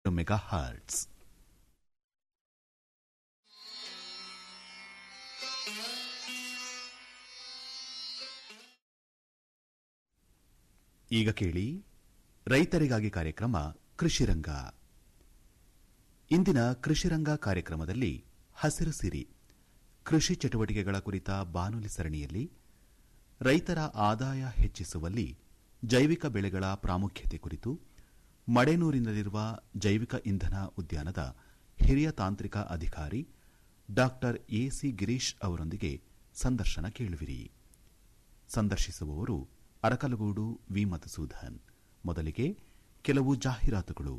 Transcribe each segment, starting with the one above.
Mega hertz ಈಗ ಕೇಳಿ ರೈತರಿಗಾಗಿ ಕಾರ್ಯಕ್ರಮ ಕೃಷಿರಂಗ ಇಂದಿನ ಕೃಷಿರಂಗ ಕಾರ್ಯಕ್ರಮದಲ್ಲಿ ಹಸಿರು ಸಿರಿ ಕೃಷಿ ಚಟುವಟಿಕೆಗಳ ಕುರಿತ ಬಾನುಲಿ ಸರಣಿಯಲ್ಲಿ ರೈತರ ಆದಾಯ ಹೆಚ್ಚಿಸುವಲ್ಲಿ ಜೈವಿಕ ಬೆಳೆಗಳ ಪ್ರಾಮುಖ್ಯತೆ ಕುರಿತು ಮಡೆನೂರಿನಲ್ಲಿರುವ ಜೈವಿಕ ಇಂಧನ ಉದ್ಯಾನದ ಹಿರಿಯ ತಾಂತ್ರಿಕ ಅಧಿಕಾರಿ ಡಾಕ್ಟರ್ ಎಸಿ ಗಿರೀಶ್ ಅವರೊಂದಿಗೆ ಸಂದರ್ಶನ ಕೇಳುವಿರಿ ಸಂದರ್ಶಿಸುವವರು ಅರಕಲಗೂಡು ವಿ ಮಧುಸೂದನ್ ಮೊದಲಿಗೆ ಕೆಲವು ಜಾಹೀರಾತುಗಳು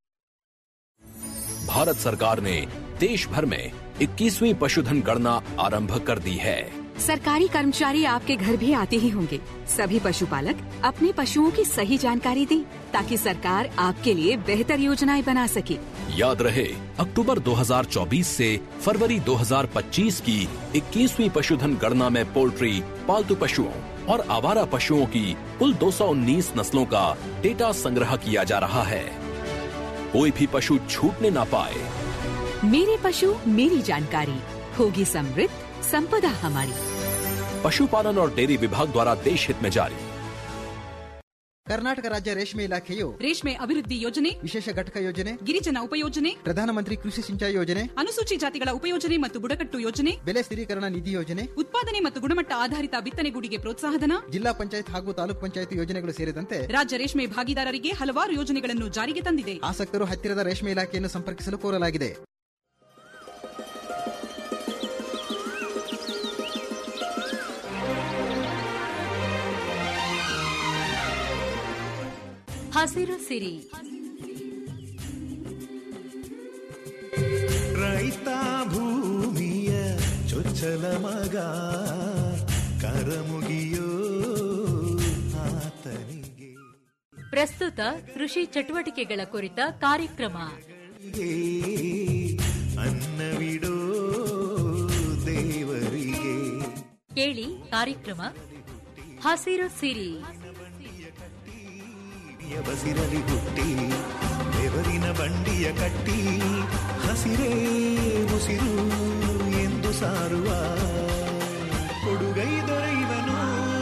भारत सरकार ने देश भर में 21वीं पशुधन गणना आरंभ कर दी है सरकारी कर्मचारी आपके घर भी आते ही होंगे सभी पशुपालक अपने पशुओं की सही जानकारी दें ताकि सरकार आपके लिए बेहतर योजनाएं बना सके याद रहे अक्टूबर 2024 से फरवरी 2025 की 21वीं पशुधन गणना में पोल्ट्री पालतू पशुओं और आवारा पशुओं की कुल 219 नस्लों का डेटा संग्रह किया जा रहा है कोई भी पशु छूटने ना पाए मेरे पशु मेरी जानकारी होगी समृद्ध संपदा हमारी पशुपालन और डेयरी विभाग द्वारा देश हित में जारी ಕರ್ನಾಟಕ ರಾಜ್ಯ ರೇಷ್ಮೆ ಇಲಾಖೆಯು ರೇಷ್ಮೆ ಅಭಿವೃದ್ಧಿ ಯೋಜನೆ ವಿಶೇಷ ಘಟಕ ಯೋಜನೆ ಗಿರಿಜನ ಉಪಯೋಜನೆ ಪ್ರಧಾನಮಂತ್ರಿ ಕೃಷಿ ಸಿಂಚಾಯಿ ಯೋಜನೆ ಅನುಸೂಚಿ ಜಾತಿಗಳ ಉಪಯೋಜನೆ ಮತ್ತು ಬುಡಕಟ್ಟು ಯೋಜನೆ ಬೆಲೆ ಸ್ಥಿರೀಕರಣ ನಿಧಿ ಯೋಜನೆ ಉತ್ಪಾದನೆ ಮತ್ತು ಗುಣಮಟ್ಟ ಆಧಾರಿತ ಬಿತ್ತನೆಗೂಡಿಗೆ ಪ್ರೋತ್ಸಾಹಧನ ಜಿಲ್ಲಾ ಪಂಚಾಯತ್ ಹಾಗೂ ತಾಲೂಕ್ ಪಂಚಾಯತ್ ಯೋಜನೆಗಳು ಸೇರಿದಂತೆ ರಾಜ್ಯ ರೇಷ್ಮೆ ಭಾಗಿದಾರರಿಗೆ ಹಲವಾರು ಯೋಜನೆಗಳನ್ನು ಜಾರಿಗೆ ತಂದಿದೆ ಆಸಕ್ತರು ಹತ್ತಿರದ ರೇಷ್ಮೆ ಇಲಾಖೆಯನ್ನು ಸಂಪರ್ಕಿಸಲು ಕೋರಲಾಗಿದೆ ಹಸಿರು ಸಿರಿ ರೈತ ಭೂಮಿಯ ಚೊಚ್ಚಲ ಮಗ ಕರಮುಗಿಯೋ ಆತನಿಗೆ ಪ್ರಸ್ತುತ ಕೃಷಿ ಚಟುವಟಿಕೆಗಳ ಕುರಿತ ಕಾರ್ಯಕ್ರಮ ಅನ್ನವಿಡೋ ದೇವರಿಗೆ ಕೇಳಿ ಕಾರ್ಯಕ್ರಮ ಹಸಿರು ಸಿರಿ ಬಸಿರಲಿ ಹುಟ್ಟಿ ಬೆವರಿನ ಬಂಡಿಯ ಕಟ್ಟಿ ಹಸಿರೇ ಉಸಿರು ಎಂದು ಸಾರುವ ಕೊಡುಗೈ ದೊರೆಯುವನು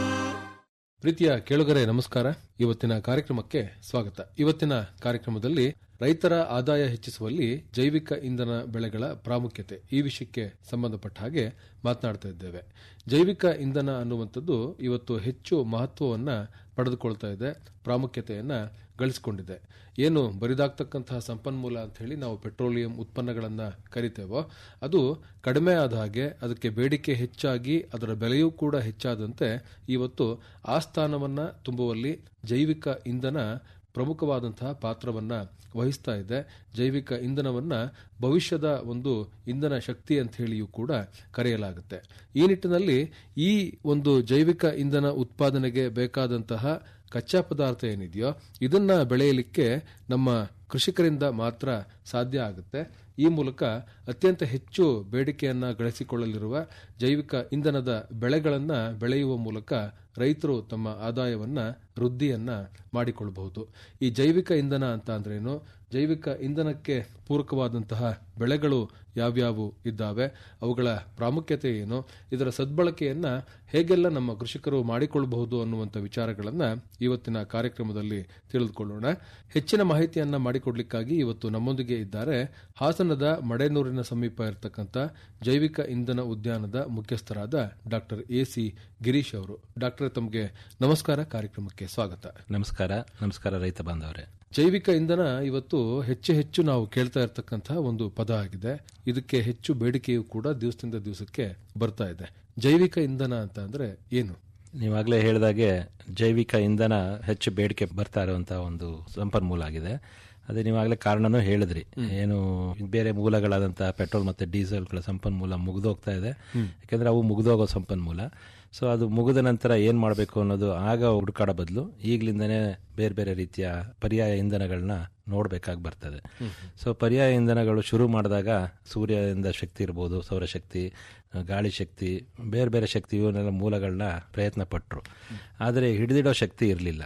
ಪ್ರೀತಿಯ ಕೇಳುಗರೆ ನಮಸ್ಕಾರ ಇವತ್ತಿನ ಕಾರ್ಯಕ್ರಮಕ್ಕೆ ಸ್ವಾಗತ ಇವತ್ತಿನ ಕಾರ್ಯಕ್ರಮದಲ್ಲಿ ರೈತರ ಆದಾಯ ಹೆಚ್ಚಿಸುವಲ್ಲಿ ಜೈವಿಕ ಇಂಧನ ಬೆಳೆಗಳ ಪ್ರಾಮುಖ್ಯತೆ ಈ ವಿಷಯಕ್ಕೆ ಸಂಬಂಧಪಟ್ಟ ಹಾಗೆ ಮಾತನಾಡ್ತಾ ಇದ್ದೇವೆ ಜೈವಿಕ ಇಂಧನ ಅನ್ನುವಂಥದ್ದು ಇವತ್ತು ಹೆಚ್ಚು ಮಹತ್ವವನ್ನು ಪಡೆದುಕೊಳ್ತಾ ಇದೆ ಪ್ರಾಮುಖ್ಯತೆಯನ್ನ ಗಳಿಸಿಕೊಂಡಿದೆ ಏನು ಬರಿದಾಗ್ತಕ್ಕಂತಹ ಸಂಪನ್ಮೂಲ ಅಂತ ಹೇಳಿ ನಾವು ಪೆಟ್ರೋಲಿಯಂ ಉತ್ಪನ್ನಗಳನ್ನು ಕರಿತೇವೋ ಅದು ಕಡಿಮೆ ಆದ ಹಾಗೆ ಅದಕ್ಕೆ ಬೇಡಿಕೆ ಹೆಚ್ಚಾಗಿ ಅದರ ಬೆಲೆಯೂ ಕೂಡ ಹೆಚ್ಚಾದಂತೆ ಇವತ್ತು ಆ ಸ್ಥಾನವನ್ನು ತುಂಬುವಲ್ಲಿ ಜೈವಿಕ ಇಂಧನ ಪ್ರಮುಖವಾದಂತಹ ಪಾತ್ರವನ್ನ ವಹಿಸ್ತಾ ಇದೆ ಜೈವಿಕ ಇಂಧನವನ್ನ ಭವಿಷ್ಯದ ಒಂದು ಇಂಧನ ಶಕ್ತಿ ಅಂತ ಹೇಳಿಯೂ ಕೂಡ ಕರೆಯಲಾಗುತ್ತೆ ಈ ನಿಟ್ಟಿನಲ್ಲಿ ಈ ಒಂದು ಜೈವಿಕ ಇಂಧನ ಉತ್ಪಾದನೆಗೆ ಬೇಕಾದಂತಹ ಕಚ್ಚಾ ಪದಾರ್ಥ ಏನಿದೆಯೋ ಇದನ್ನ ಬೆಳೆಯಲಿಕ್ಕೆ ನಮ್ಮ ಕೃಷಿಕರಿಂದ ಮಾತ್ರ ಸಾಧ್ಯ ಆಗುತ್ತೆ ಈ ಮೂಲಕ ಅತ್ಯಂತ ಹೆಚ್ಚು ಬೇಡಿಕೆಯನ್ನ ಗಳಿಸಿಕೊಳ್ಳಲಿರುವ ಜೈವಿಕ ಇಂಧನದ ಬೆಳೆಗಳನ್ನ ಬೆಳೆಯುವ ಮೂಲಕ ರೈತರು ತಮ್ಮ ಆದಾಯವನ್ನ ವೃದ್ಧಿಯನ್ನ ಮಾಡಿಕೊಳ್ಳಬಹುದು ಈ ಜೈವಿಕ ಇಂಧನ ಅಂತ ಅಂದ್ರೇನು ಜೈವಿಕ ಇಂಧನಕ್ಕೆ ಪೂರಕವಾದಂತಹ ಬೆಳೆಗಳು ಯಾವ್ಯಾವು ಇದ್ದಾವೆ ಅವುಗಳ ಪ್ರಾಮುಖ್ಯತೆ ಏನು ಇದರ ಸದ್ಬಳಕೆಯನ್ನ ಹೇಗೆಲ್ಲ ನಮ್ಮ ಕೃಷಿಕರು ಮಾಡಿಕೊಳ್ಳಬಹುದು ಅನ್ನುವಂಥ ವಿಚಾರಗಳನ್ನ ಇವತ್ತಿನ ಕಾರ್ಯಕ್ರಮದಲ್ಲಿ ತಿಳಿದುಕೊಳ್ಳೋಣ ಹೆಚ್ಚಿನ ಮಾಹಿತಿಯನ್ನ ಮಾಡಿಕೊಡ್ಲಿಕ್ಕಾಗಿ ಇವತ್ತು ನಮ್ಮೊಂದಿಗೆ ಇದ್ದಾರೆ ಹಾಸನದ ಮಡೆನೂರಿನ ಸಮೀಪ ಇರತಕ್ಕಂಥ ಜೈವಿಕ ಇಂಧನ ಉದ್ಯಾನದ ಮುಖ್ಯಸ್ಥರಾದ ಡಾಕ್ಟರ್ ಎ ಸಿ ಗಿರೀಶ್ ಅವರು ಡಾಕ್ಟರ್ ತಮಗೆ ನಮಸ್ಕಾರ ಕಾರ್ಯಕ್ರಮಕ್ಕೆ ಸ್ವಾಗತ ನಮಸ್ಕಾರ ನಮಸ್ಕಾರ ರೈತ ಬಾಂಧವರೇ ಜೈವಿಕ ಇಂಧನ ಇವತ್ತು ಹೆಚ್ಚು ಹೆಚ್ಚು ನಾವು ಕೇಳ್ತಾ ಇರತಕ್ಕಂತಹ ಒಂದು ಪದ ಆಗಿದೆ ಇದಕ್ಕೆ ಹೆಚ್ಚು ಬೇಡಿಕೆಯೂ ಕೂಡ ದಿವಸದಿಂದ ದಿವಸಕ್ಕೆ ಬರ್ತಾ ಇದೆ ಜೈವಿಕ ಇಂಧನ ಅಂತ ಅಂದ್ರೆ ಏನು ನೀವಾಗಲೇ ಹೇಳಿದಾಗೆ ಜೈವಿಕ ಇಂಧನ ಹೆಚ್ಚು ಬೇಡಿಕೆ ಬರ್ತಾ ಇರುವಂತಹ ಒಂದು ಸಂಪನ್ಮೂಲ ಆಗಿದೆ ಅದೇ ನೀವಾಗಲೇ ಕಾರಣನೂ ಹೇಳಿದ್ರಿ ಏನು ಬೇರೆ ಮೂಲಗಳಾದಂತಹ ಪೆಟ್ರೋಲ್ ಮತ್ತೆ ಡೀಸೆಲ್ಗಳ ಸಂಪನ್ಮೂಲ ಮುಗಿದೋಗ್ತಾ ಇದೆ ಯಾಕಂದ್ರೆ ಅವು ಮುಗಿದೋಗೋ ಸಂಪನ್ಮೂಲ ಸೊ ಅದು ಮುಗಿದ ನಂತರ ಏನು ಮಾಡಬೇಕು ಅನ್ನೋದು ಆಗ ಹುಡುಕಾಡೋ ಬದಲು ಈಗಲಿಂದನೇ ಬೇರೆ ಬೇರೆ ರೀತಿಯ ಪರ್ಯಾಯ ಇಂಧನಗಳನ್ನ ನೋಡಬೇಕಾಗಿ ಬರ್ತದೆ ಸೊ ಪರ್ಯಾಯ ಇಂಧನಗಳು ಶುರು ಮಾಡಿದಾಗ ಸೂರ್ಯದಿಂದ ಶಕ್ತಿ ಇರ್ಬೋದು ಸೌರಶಕ್ತಿ ಗಾಳಿ ಶಕ್ತಿ ಬೇರೆ ಬೇರೆ ಶಕ್ತಿ ಇವನ್ನೆಲ್ಲ ಮೂಲಗಳನ್ನ ಪ್ರಯತ್ನ ಪಟ್ಟರು ಆದರೆ ಹಿಡಿದಿಡೋ ಶಕ್ತಿ ಇರಲಿಲ್ಲ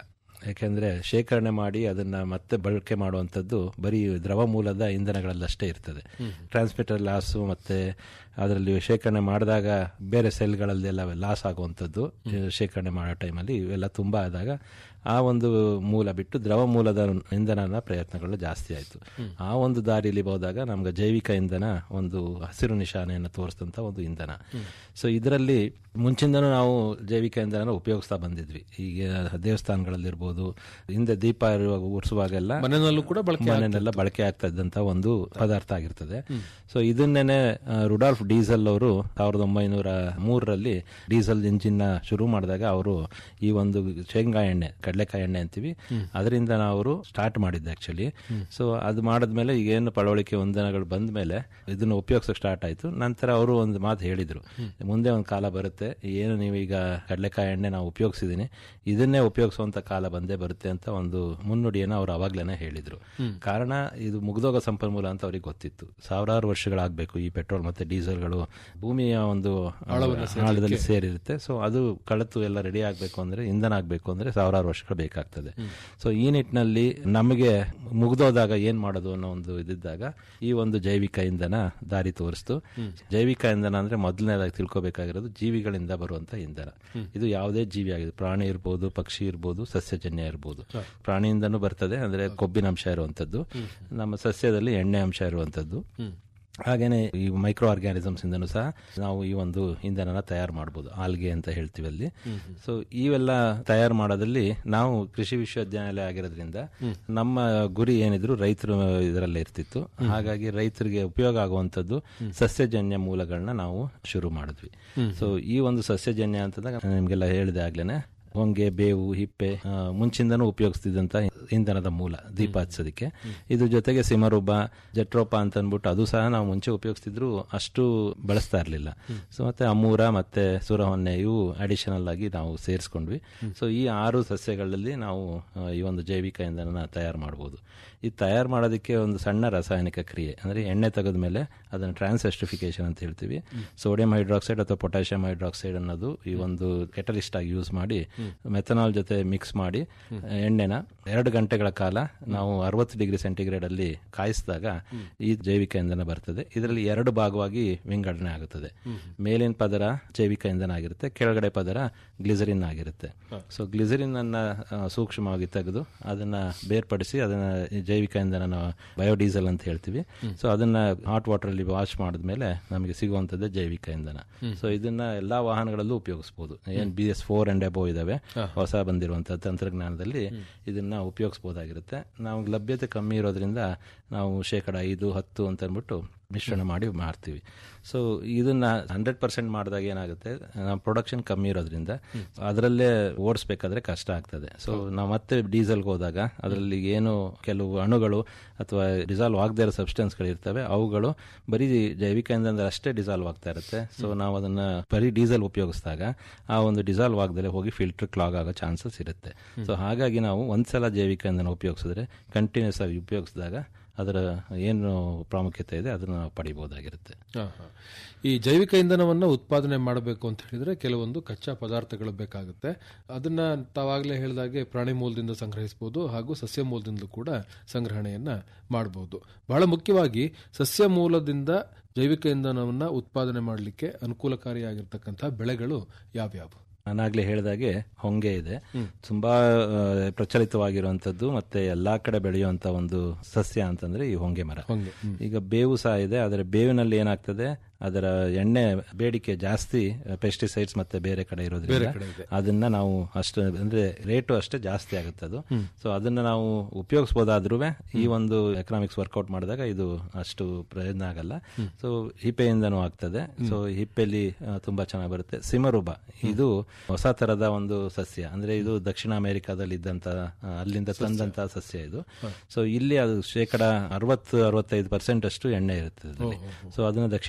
ಯಾಕೆಂದ್ರೆ ಶೇಖರಣೆ ಮಾಡಿ ಅದನ್ನ ಮತ್ತೆ ಬಳಕೆ ಮಾಡುವಂಥದ್ದು ಬರೀ ದ್ರವ ಮೂಲದ ಇಂಧನಗಳಲ್ಲಷ್ಟೇ ಇರ್ತದೆ ಟ್ರಾನ್ಸ್ಮಿಟರ್ ಲಾಸು ಮತ್ತೆ ಅದರಲ್ಲಿ ಶೇಖರಣೆ ಮಾಡಿದಾಗ ಬೇರೆ ಸೆಲ್ಗಳಲ್ಲೆಲ್ಲ ಲಾಸ್ ಆಗುವಂಥದ್ದು ಶೇಖರಣೆ ಮಾಡೋ ಟೈಮಲ್ಲಿ ಇವೆಲ್ಲ ತುಂಬ ಆದಾಗ ಆ ಒಂದು ಮೂಲ ಬಿಟ್ಟು ದ್ರವ ಮೂಲದ ಇಂಧನನ ಪ್ರಯತ್ನಗಳು ಜಾಸ್ತಿ ಆಯಿತು ಆ ಒಂದು ದಾರಿಯಲ್ಲಿ ಹೋದಾಗ ನಮ್ಗೆ ಜೈವಿಕ ಇಂಧನ ಒಂದು ಹಸಿರು ನಿಶಾನೆಯನ್ನು ತೋರಿಸಿದಂಥ ಒಂದು ಇಂಧನ ಸೊ ಇದರಲ್ಲಿ ಮುಂಚಿಂದನೂ ನಾವು ಜೈವಿಕ ಇಂಧನ ಉಪಯೋಗಿಸ್ತಾ ಬಂದಿದ್ವಿ ಈಗ ದೇವಸ್ಥಾನಗಳಲ್ಲಿರ್ಬೋದು ಹಿಂದೆ ದೀಪ ಇರುವಾಗ ಉರಿಸುವಾಗೆಲ್ಲ ಮನೆಯಲ್ಲೂ ಕೂಡ ಬಳಕೆ ಮನೆಯಲ್ಲೆಲ್ಲ ಬಳಕೆ ಆಗ್ತಾ ಇದ್ದಂತ ಒಂದು ಪದಾರ್ಥ ಆಗಿರ್ತದೆ ಸೊ ಇದನ್ನೇನೆ ಆ, ರುಡಾಲ್ಫ್ ಡೀಸೆಲ್ ಅವರು ಸಾವಿರದ ಒಂಬೈನೂರ ಮೂರರಲ್ಲಿ ಡೀಸೆಲ್ ಇಂಜಿನ್ ನ ಶುರು ಮಾಡಿದಾಗ ಅವರು ಈ ಒಂದು ಶೇಂಗಾ ಎಣ್ಣೆ ಕಡಲೆಕಾಯಿ ಎಣ್ಣೆ ಅಂತೀವಿ ಅದರಿಂದ ಅವರು ಸ್ಟಾರ್ಟ್ ಮಾಡಿದ್ದೆ ಆಕ್ಚುಲಿ ಸೊ ಅದು ಮಾಡಿದ್ಮೇಲೆ ಈಗ ಏನು ಪಳವಳಿಕೆ ಇಂಧನಗಳು ಬಂದ ಮೇಲೆ ಇದನ್ನು ಉಪಯೋಗಿಸೋಕೆ ಸ್ಟಾರ್ಟ್ ಆಯ್ತು ನಂತರ ಅವರು ಒಂದು ಮಾತು ಹೇಳಿದ್ರು ಮುಂದೆ ಒಂದು ಕಾಲ ಬರುತ್ತೆ ಏನು ನೀವು ಈಗ ಕಡಲೆಕಾಯಿ ಎಣ್ಣೆ ನಾವು ಉಪಯೋಗಿಸಿದೀನಿ ಇದನ್ನೇ ಉಪಯೋಗಿಸುವಂತ ಕಾಲ ಬಂದೇ ಬರುತ್ತೆ ಅಂತ ಒಂದು ಮುನ್ನುಡಿಯನ್ನು ಅವರು ಅವಾಗ್ಲೇನೆ ಹೇಳಿದ್ರು ಕಾರಣ ಇದು ಮುಗ್ದೋಗೋ ಸಂಪನ್ಮೂಲ ಅಂತ ಅವ್ರಿಗೆ ಗೊತ್ತಿತ್ತು ಸಾವಿರಾರು ವರ್ಷಗಳಾಗಬೇಕು ಈ ಪೆಟ್ರೋಲ್ ಮತ್ತೆ ಡೀಸೆಲ್ಗಳು ಭೂಮಿಯ ಒಂದು ಆಳದಲ್ಲಿ ಸೇರಿರುತ್ತೆ ಸೊ ಅದು ಕಳತು ಎಲ್ಲ ರೆಡಿ ಆಗಬೇಕು ಅಂದ್ರೆ ಇಂಧನ ಆಗಬೇಕು ಅಂದ್ರೆ ಸಾವಿರಾರು ವರ್ಷಗಳು ಬೇಕಾಗ್ತದೆ ಸೊ ಈ ನಿಟ್ಟಿನಲ್ಲಿ ನಮಗೆ ಮುಗ್ದೋದಾಗ ಏನ್ ಮಾಡೋದು ಅನ್ನೋ ಒಂದು ಇದಿದ್ದಾಗ ಈ ಒಂದು ಜೈವಿಕ ಇಂಧನ ದಾರಿ ತೋರಿಸ್ತು ಜೈವಿಕ ಇಂಧನ ಅಂದ್ರೆ ಮೊದಲನೇದಾಗಿ ತಿಳ್ಕೊಬೇಕಾಗಿರೋದು ಜೀವಿಗಳಿಂದ ಬರುವಂತ ಇಂಧನ ಇದು ಯಾವುದೇ ಜೀವಿ ಆಗಿದೆ ಪ್ರಾಣಿ ಇರ್ಬೋದು ಪಕ್ಷಿ ಇರ್ಬೋದು ಸಸ್ಯಜನ್ಯ ಇರ್ಬೋದು ಪ್ರಾಣಿಯಿಂದನೂ ಬರ್ತದೆ ಅಂದ್ರೆ ಕೊಬ್ಬಿನ ಅಂಶ ಇರುವಂತದ್ದು ನಮ್ಮ ಸಸ್ಯದಲ್ಲಿ ಎಣ್ಣೆ ಅಂಶ ಇರುವಂತದ್ದು ಹಾಗೇನೆ ಈ ಮೈಕ್ರೋ ಆರ್ಗ್ಯಾನಿಸಮ್ಸ್ ಇಂದನೂ ಸಹ ನಾವು ಈ ಒಂದು ಇಂಧನನ ತಯಾರು ಮಾಡ್ಬೋದು ಆಲ್ಗೆ ಅಂತ ಹೇಳ್ತೀವಿ ಅಲ್ಲಿ ಸೊ ಇವೆಲ್ಲ ತಯಾರು ಮಾಡೋದಲ್ಲಿ ನಾವು ಕೃಷಿ ವಿಶ್ವವಿದ್ಯಾನಿಲಯ ಆಗಿರೋದ್ರಿಂದ ನಮ್ಮ ಗುರಿ ಏನಿದ್ರು ರೈತರು ಇದರಲ್ಲೇ ಇರ್ತಿತ್ತು ಹಾಗಾಗಿ ರೈತರಿಗೆ ಉಪಯೋಗ ಆಗುವಂಥದ್ದು ಸಸ್ಯಜನ್ಯ ಮೂಲಗಳನ್ನ ನಾವು ಶುರು ಮಾಡಿದ್ವಿ ಸೊ ಈ ಒಂದು ಸಸ್ಯಜನ್ಯ ಅಂತಂದಾಗ ನಿಮ್ಗೆಲ್ಲ ಹೇಳಿದೆ ಆಗ್ಲೇನೆ ಹೊಂಗೆ ಬೇವು ಹಿಪ್ಪೆ ಆ, ಮುಂಚಿಂದನೂ ಉಪಯೋಗಿಸ್ತಿದ್ದಂತ ಇಂಧನದ ಮೂಲ ದೀಪ ಹಚ್ಚೋದಕ್ಕೆ ಇದ್ರ ಜೊತೆಗೆ ಸಿಮರುಬ ಜಟ್ರೋಪ ಅಂತ ಅಂದ್ಬಿಟ್ಟು ಅದು ಸಹ ನಾವು ಮುಂಚೆ ಉಪಯೋಗಿಸ್ತಿದ್ರು ಅಷ್ಟು ಬಳಸ್ತಾ ಇರಲಿಲ್ಲ ಸೊ ಮತ್ತೆ ಅಮೂರ ಮತ್ತೆ ಸುರಹೊನ್ನೆ ಇವು ಅಡಿಷನಲ್ ಆಗಿ ನಾವು ಸೇರಿಸ್ಕೊಂಡ್ವಿ ಸೊ ಈ ಆರು ಸಸ್ಯಗಳಲ್ಲಿ ನಾವು ಆ, ಈ ಒಂದು ಜೈವಿಕ ಇಂಧನನ ತಯಾರು ಮಾಡ್ಬೋದು ಇದು ತಯಾರು ಮಾಡೋದಕ್ಕೆ ಒಂದು ಸಣ್ಣ ರಾಸಾಯನಿಕ ಕ್ರಿಯೆ ಅಂದ್ರೆ ಎಣ್ಣೆ ತೆಗೆದ ಮೇಲೆ ಅದನ್ನು ಟ್ರಾನ್ಸೆಸ್ಟಿಫಿಕೇಶನ್ ಅಂತ ಹೇಳ್ತೀವಿ ಸೋಡಿಯಂ ಹೈಡ್ರಾಕ್ಸೈಡ್ ಅಥವಾ ಪೊಟ್ಯಾಷಿಯಂ ಹೈಡ್ರಾಕ್ಸೈಡ್ ಅನ್ನೋದು ಈ ಒಂದು ಕೆಟಲಿಸ್ಟ್ ಆಗಿ ಯೂಸ್ ಮಾಡಿ ಮೆಥನಾಲ್ ಜೊತೆ ಮಿಕ್ಸ್ ಮಾಡಿ ಎಣ್ಣೆನ ಎರಡು ಗಂಟೆಗಳ ಕಾಲ ನಾವು ಅರವತ್ತು ಡಿಗ್ರಿ ಸೆಂಟಿಗ್ರೇಡ್ ಅಲ್ಲಿ ಕಾಯಿಸಿದಾಗ ಈ ಜೈವಿಕ ಇಂಧನ ಬರ್ತದೆ ಇದರಲ್ಲಿ ಎರಡು ಭಾಗವಾಗಿ ವಿಂಗಡಣೆ ಆಗುತ್ತದೆ ಮೇಲಿನ ಪದರ ಜೈವಿಕ ಇಂಧನ ಆಗಿರುತ್ತೆ ಕೆಳಗಡೆ ಪದರ ಗ್ಲಿಸರಿನ್ ಆಗಿರುತ್ತೆ ಸೊ ಗ್ಲಿಸರಿನ್ ಅನ್ನ ಆ, ಸೂಕ್ಷ್ಮವಾಗಿ ತೆಗೆದು ಅದನ್ನ ಬೇರ್ಪಡಿಸಿ ಅದನ್ನ ಈ ಜೈವಿಕ ಇಂಧನ ಬಯೋಡೀಸೆಲ್ ಅಂತ ಹೇಳ್ತೀವಿ ಸೊ ಅದನ್ನ ಹಾಟ್ ವಾಟರ್ ಅಲ್ಲಿ ವಾಶ್ ಮಾಡಿದ್ಮೇಲೆ ನಮಗೆ ಸಿಗುವಂತದ್ದೇ ಜೈವಿಕ ಇಂಧನ ಸೊ ಇದನ್ನ ಎಲ್ಲಾ ವಾಹನಗಳಲ್ಲೂ ಉಪಯೋಗಿಸಬಹುದು ಏನ್ B S four and above ಇದಾವೆ ಹೊಸ ಬಂದಿರುವಂತಹ ತಂತ್ರಜ್ಞಾನದಲ್ಲಿ ಇದನ್ನ ಉಪಯೋಗಿಸಬಹುದಾಗಿರುತ್ತೆ ನಾವು ಲಭ್ಯತೆ ಕಮ್ಮಿ ಇರೋದ್ರಿಂದ ನಾವು ಶೇಕಡ ಐದು ಹತ್ತು ಅಂತ ಅಂದ್ಬಿಟ್ಟು ಮಿಶ್ರಣ ಮಾಡಿ ಮಾಡ್ತೀವಿ ಸೊ ಇದನ್ನ ಹಂಡ್ರೆಡ್ ಪರ್ಸೆಂಟ್ ಮಾಡಿದಾಗ ಏನಾಗುತ್ತೆ ನಮ್ಮ ಪ್ರೊಡಕ್ಷನ್ ಕಮ್ಮಿ ಇರೋದ್ರಿಂದ ಅದರಲ್ಲೇ ಓಡಿಸ್ಬೇಕಾದ್ರೆ ಕಷ್ಟ ಆಗ್ತದೆ ಸೊ ನಾವು ಮತ್ತೆ ಡೀಸೆಲ್ಗೆ ಹೋದಾಗ ಅದರಲ್ಲಿ ಏನು ಕೆಲವು ಅಣುಗಳು ಅಥವಾ ಡಿಸಾಲ್ವ್ ಆಗದೇ ಇರೋ ಸಬ್ಸ್ಟೆನ್ಸ್ಗಳು ಇರ್ತವೆ ಅವುಗಳು ಬರೀ ಜೈವಿಕ ಇಂಧನದಲ್ಲಿ ಅಷ್ಟೇ ಡಿಸಾಲ್ವ್ ಆಗ್ತಾ ಇರುತ್ತೆ ಸೊ ನಾವು ಅದನ್ನ ಬರೀ ಡೀಸೆಲ್ ಉಪಯೋಗಿಸಿದಾಗ ಆ ಒಂದು ಡಿಸಾಲ್ವ್ ಆಗದಲ್ಲೇ ಹೋಗಿ ಫಿಲ್ಟರ್ ಕ್ಲಾಗ್ ಆಗೋ ಚಾನ್ಸಸ್ ಇರುತ್ತೆ ಸೊ ಹಾಗಾಗಿ ನಾವು ಒಂದ್ಸಲ ಜೈವಿಕ ಇಂಧನ ಉಪಯೋಗಿಸಿದ್ರೆ ಕಂಟಿನ್ಯೂಸ್ ಆಗಿ ಉಪಯೋಗಿಸಿದಾಗ ಅದರ ಏನು ಪ್ರಾಮುಖ್ಯತೆ ಇದೆ ಅದನ್ನು ನಾವು ಪಡಿಬಹುದಾಗಿರುತ್ತೆ ಹಾ, ಹಾ. ಈ ಜೈವಿಕ ಇಂಧನವನ್ನು ಉತ್ಪಾದನೆ ಮಾಡಬೇಕು ಅಂತ ಹೇಳಿದ್ರೆ ಕೆಲವೊಂದು ಕಚ್ಚಾ ಪದಾರ್ಥಗಳು ಬೇಕಾಗುತ್ತೆ ಅದನ್ನ ತಾವಾಗಲೇ ಹೇಳಿದಾಗೆ ಪ್ರಾಣಿ ಮೂಲದಿಂದ ಸಂಗ್ರಹಿಸಬಹುದು ಹಾಗೂ ಸಸ್ಯ ಮೂಲದಿಂದಲೂ ಕೂಡ ಸಂಗ್ರಹಣೆಯನ್ನ ಮಾಡಬಹುದು ಬಹಳ ಮುಖ್ಯವಾಗಿ ಸಸ್ಯ ಮೂಲದಿಂದ ಜೈವಿಕ ಇಂಧನವನ್ನ ಉತ್ಪಾದನೆ ಮಾಡಲಿಕ್ಕೆ ಅನುಕೂಲಕಾರಿಯಾಗಿರ್ತಕ್ಕಂಥ ಬೆಳೆಗಳು ಯಾವ್ಯಾವು ನಾನಾಗ್ಲೇ ಹೇಳಿದಾಗೆ ಹೊಂಗೆ ಇದೆ ತುಂಬಾ ಆ, ಪ್ರಚಲಿತವಾಗಿರುವಂತದ್ದು ಮತ್ತೆ ಎಲ್ಲಾ ಕಡೆ ಬೆಳೆಯುವಂತ ಒಂದು ಸಸ್ಯ ಅಂತಂದ್ರೆ ಈ ಹೊಂಗೆ ಮರ ಹೊಂಗೆ ಈಗ ಬೇವು ಸಹ ಇದೆ ಆದರೆ ಬೇವಿನಲ್ಲಿ ಏನಾಗ್ತದೆ ಅದರ ಎಣ್ಣೆ ಬೇಡಿಕೆ ಜಾಸ್ತಿ ಪೆಸ್ಟಿಸೈಡ್ಸ್ ಮತ್ತೆ ಬೇರೆ ಕಡೆ ಇರೋದ್ರಿಂದ ಅದನ್ನ ನಾವು ಅಷ್ಟು ಅಂದ್ರೆ ರೇಟು ಅಷ್ಟೇ ಜಾಸ್ತಿ ಆಗುತ್ತೆ ಅದು ಸೊ ಅದನ್ನ ನಾವು ಉಪಯೋಗಿಸಬಹುದಾದ್ರೂ ಈ ಒಂದು ಎಕನಾಮಿಕ್ಸ್ ವರ್ಕೌಟ್ ಮಾಡಿದಾಗ ಇದು ಅಷ್ಟು ಪ್ರಯೋಜನ ಆಗಲ್ಲ ಸೊ ಹಿಪ್ಪೆಯಿಂದನೂ ಆಗ್ತದೆ ಸೊ ಹಿಪ್ಪೆಲಿ ಆ, ತುಂಬಾ ಚೆನ್ನಾಗಿ ಬರುತ್ತೆ ಸಿಮರುಬ ಇದು ಹೊಸ ತರದ ಒಂದು ಸಸ್ಯ ಅಂದ್ರೆ ಇದು ದಕ್ಷಿಣ ಅಮೆರಿಕಾದಲ್ಲಿ ಇದ್ದಂತ ಆ, ಅಲ್ಲಿಂದ ತಂದಂತ ಸಸ್ಯ ಇದು ಸೊ ಇಲ್ಲಿ ಅದು ಶೇಕಡ ಅರವತ್ತು ಅರವತ್ತೈದು ಪರ್ಸೆಂಟ್ ಅಷ್ಟು ಎಣ್ಣೆ ಇರುತ್ತೆ ಅದರಲ್ಲಿ ಸೊ ಅದನ್ನ ದಕ್ಷಿಣ ಅಮೆರಿಕ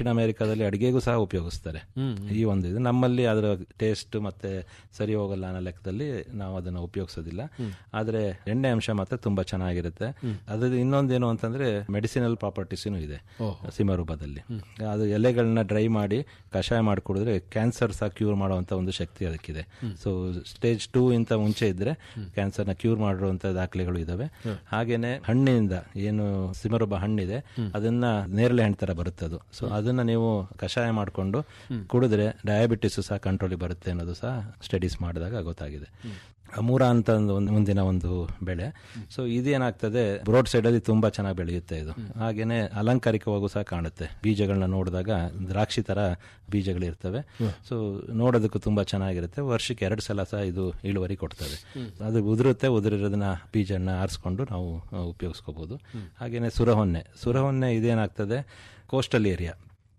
ಲೆಕ್ಕದಲ್ಲಿ ಅಡಿಗೆಗೂ ಸಹ ಉಪಯೋಗಿಸ್ತಾರೆ ಈ ಒಂದು ಇದು ನಮ್ಮಲ್ಲಿ ಅದರ ಟೇಸ್ಟ್ ಮತ್ತೆ ಸರಿ ಹೋಗಲ್ಲ ಅನ್ನೋ ಲೆಕ್ಕದಲ್ಲಿ ನಾವು ಅದನ್ನ ಉಪಯೋಗಿಸೋದಿಲ್ಲ ಆದ್ರೆ ಎಣ್ಣೆ ಅಂಶ ಮಾತ್ರ ತುಂಬಾ ಚೆನ್ನಾಗಿರುತ್ತೆ ಅದು ಇನ್ನೊಂದೇನು ಅಂತಂದ್ರೆ ಮೆಡಿಸಿನಲ್ ಪ್ರಾಪರ್ಟೀಸೂ ಇದೆ ಸಿಮರೂಪದಲ್ಲಿ ಅದು ಎಲೆಗಳನ್ನ ಡ್ರೈ ಮಾಡಿ ಕಷಾಯ ಮಾಡಿ ಕುಡಿದ್ರೆ ಕ್ಯಾನ್ಸರ್ ಸಹ ಕ್ಯೂರ್ ಮಾಡುವಂತ ಒಂದು ಶಕ್ತಿ ಅದಕ್ಕಿದೆ ಸೊ ಸ್ಟೇಜ್ ಟೂ ಇಂತ ಮುಂಚೆ ಇದ್ರೆ ಕ್ಯಾನ್ಸರ್ ನ ಕ್ಯೂರ್ ಮಾಡಿರುವಂತ ದಾಖಲೆಗಳು ಇದಾವೆ ಹಾಗೇನೆ ಹಣ್ಣಿನಿಂದ ಏನು ಸಿಮರೂಪ ಹಣ್ಣಿದೆ ಅದನ್ನ ನೇರಳೆ ಹಣ್ಣು ತರ ಬರುತ್ತೆ ಅದು ಸೊ ಅದನ್ನ ನೀವು ಕಷಾಯ ಮಾಡಿಕೊಂಡು ಕುಡಿದ್ರೆ ಡಯಾಬಿಟಿಸ್ ಸಹ ಕಂಟ್ರೋಲ್ ಬರುತ್ತೆ ಅನ್ನೋದು ಸಹ ಸ್ಟಡೀಸ್ ಮಾಡಿದಾಗ ಗೊತ್ತಾಗಿದೆ ಅಮೂರ ಅಂತ ಒಂದು ಒಂದು ಮುಂದಿನ ಒಂದು ಬೆಳೆ ಸೊ ಇದೇನಾಗ್ತದೆ ರೋಡ್ ಸೈಡ್ ಅಲ್ಲಿ ತುಂಬಾ ಚೆನ್ನಾಗಿ ಬೆಳೆಯುತ್ತೆ ಇದು ಹಾಗೇನೆ ಅಲಂಕಾರಿಕವಾಗೂ ಸಹ ಕಾಣುತ್ತೆ ಬೀಜಗಳನ್ನ ನೋಡಿದಾಗ ದ್ರಾಕ್ಷಿ ತರ ಬೀಜಗಳು ಇರ್ತವೆ ಸೊ ನೋಡೋದಕ್ಕೂ ತುಂಬಾ ಚೆನ್ನಾಗಿರುತ್ತೆ ವರ್ಷಕ್ಕೆ ಎರಡು ಸಲ ಸಹ ಇದು ಇಳುವರಿ ಕೊಡ್ತದೆ ಅದು ಉದುರುತ್ತೆ ಉದುರಿರೋದನ್ನ ಬೀಜನ ಆರಿಸ್ಕೊಂಡು ನಾವು ಆ, ಉಪಯೋಗಿಸ್ಕೋಬಹುದು ಹಾಗೇನೆ ಸುರಹೊನ್ನೆ ಸುರಹೊನ್ನೆ ಇದೇನಾಗ್ತದೆ ಕೋಸ್ಟಲ್ ಏರಿಯಾ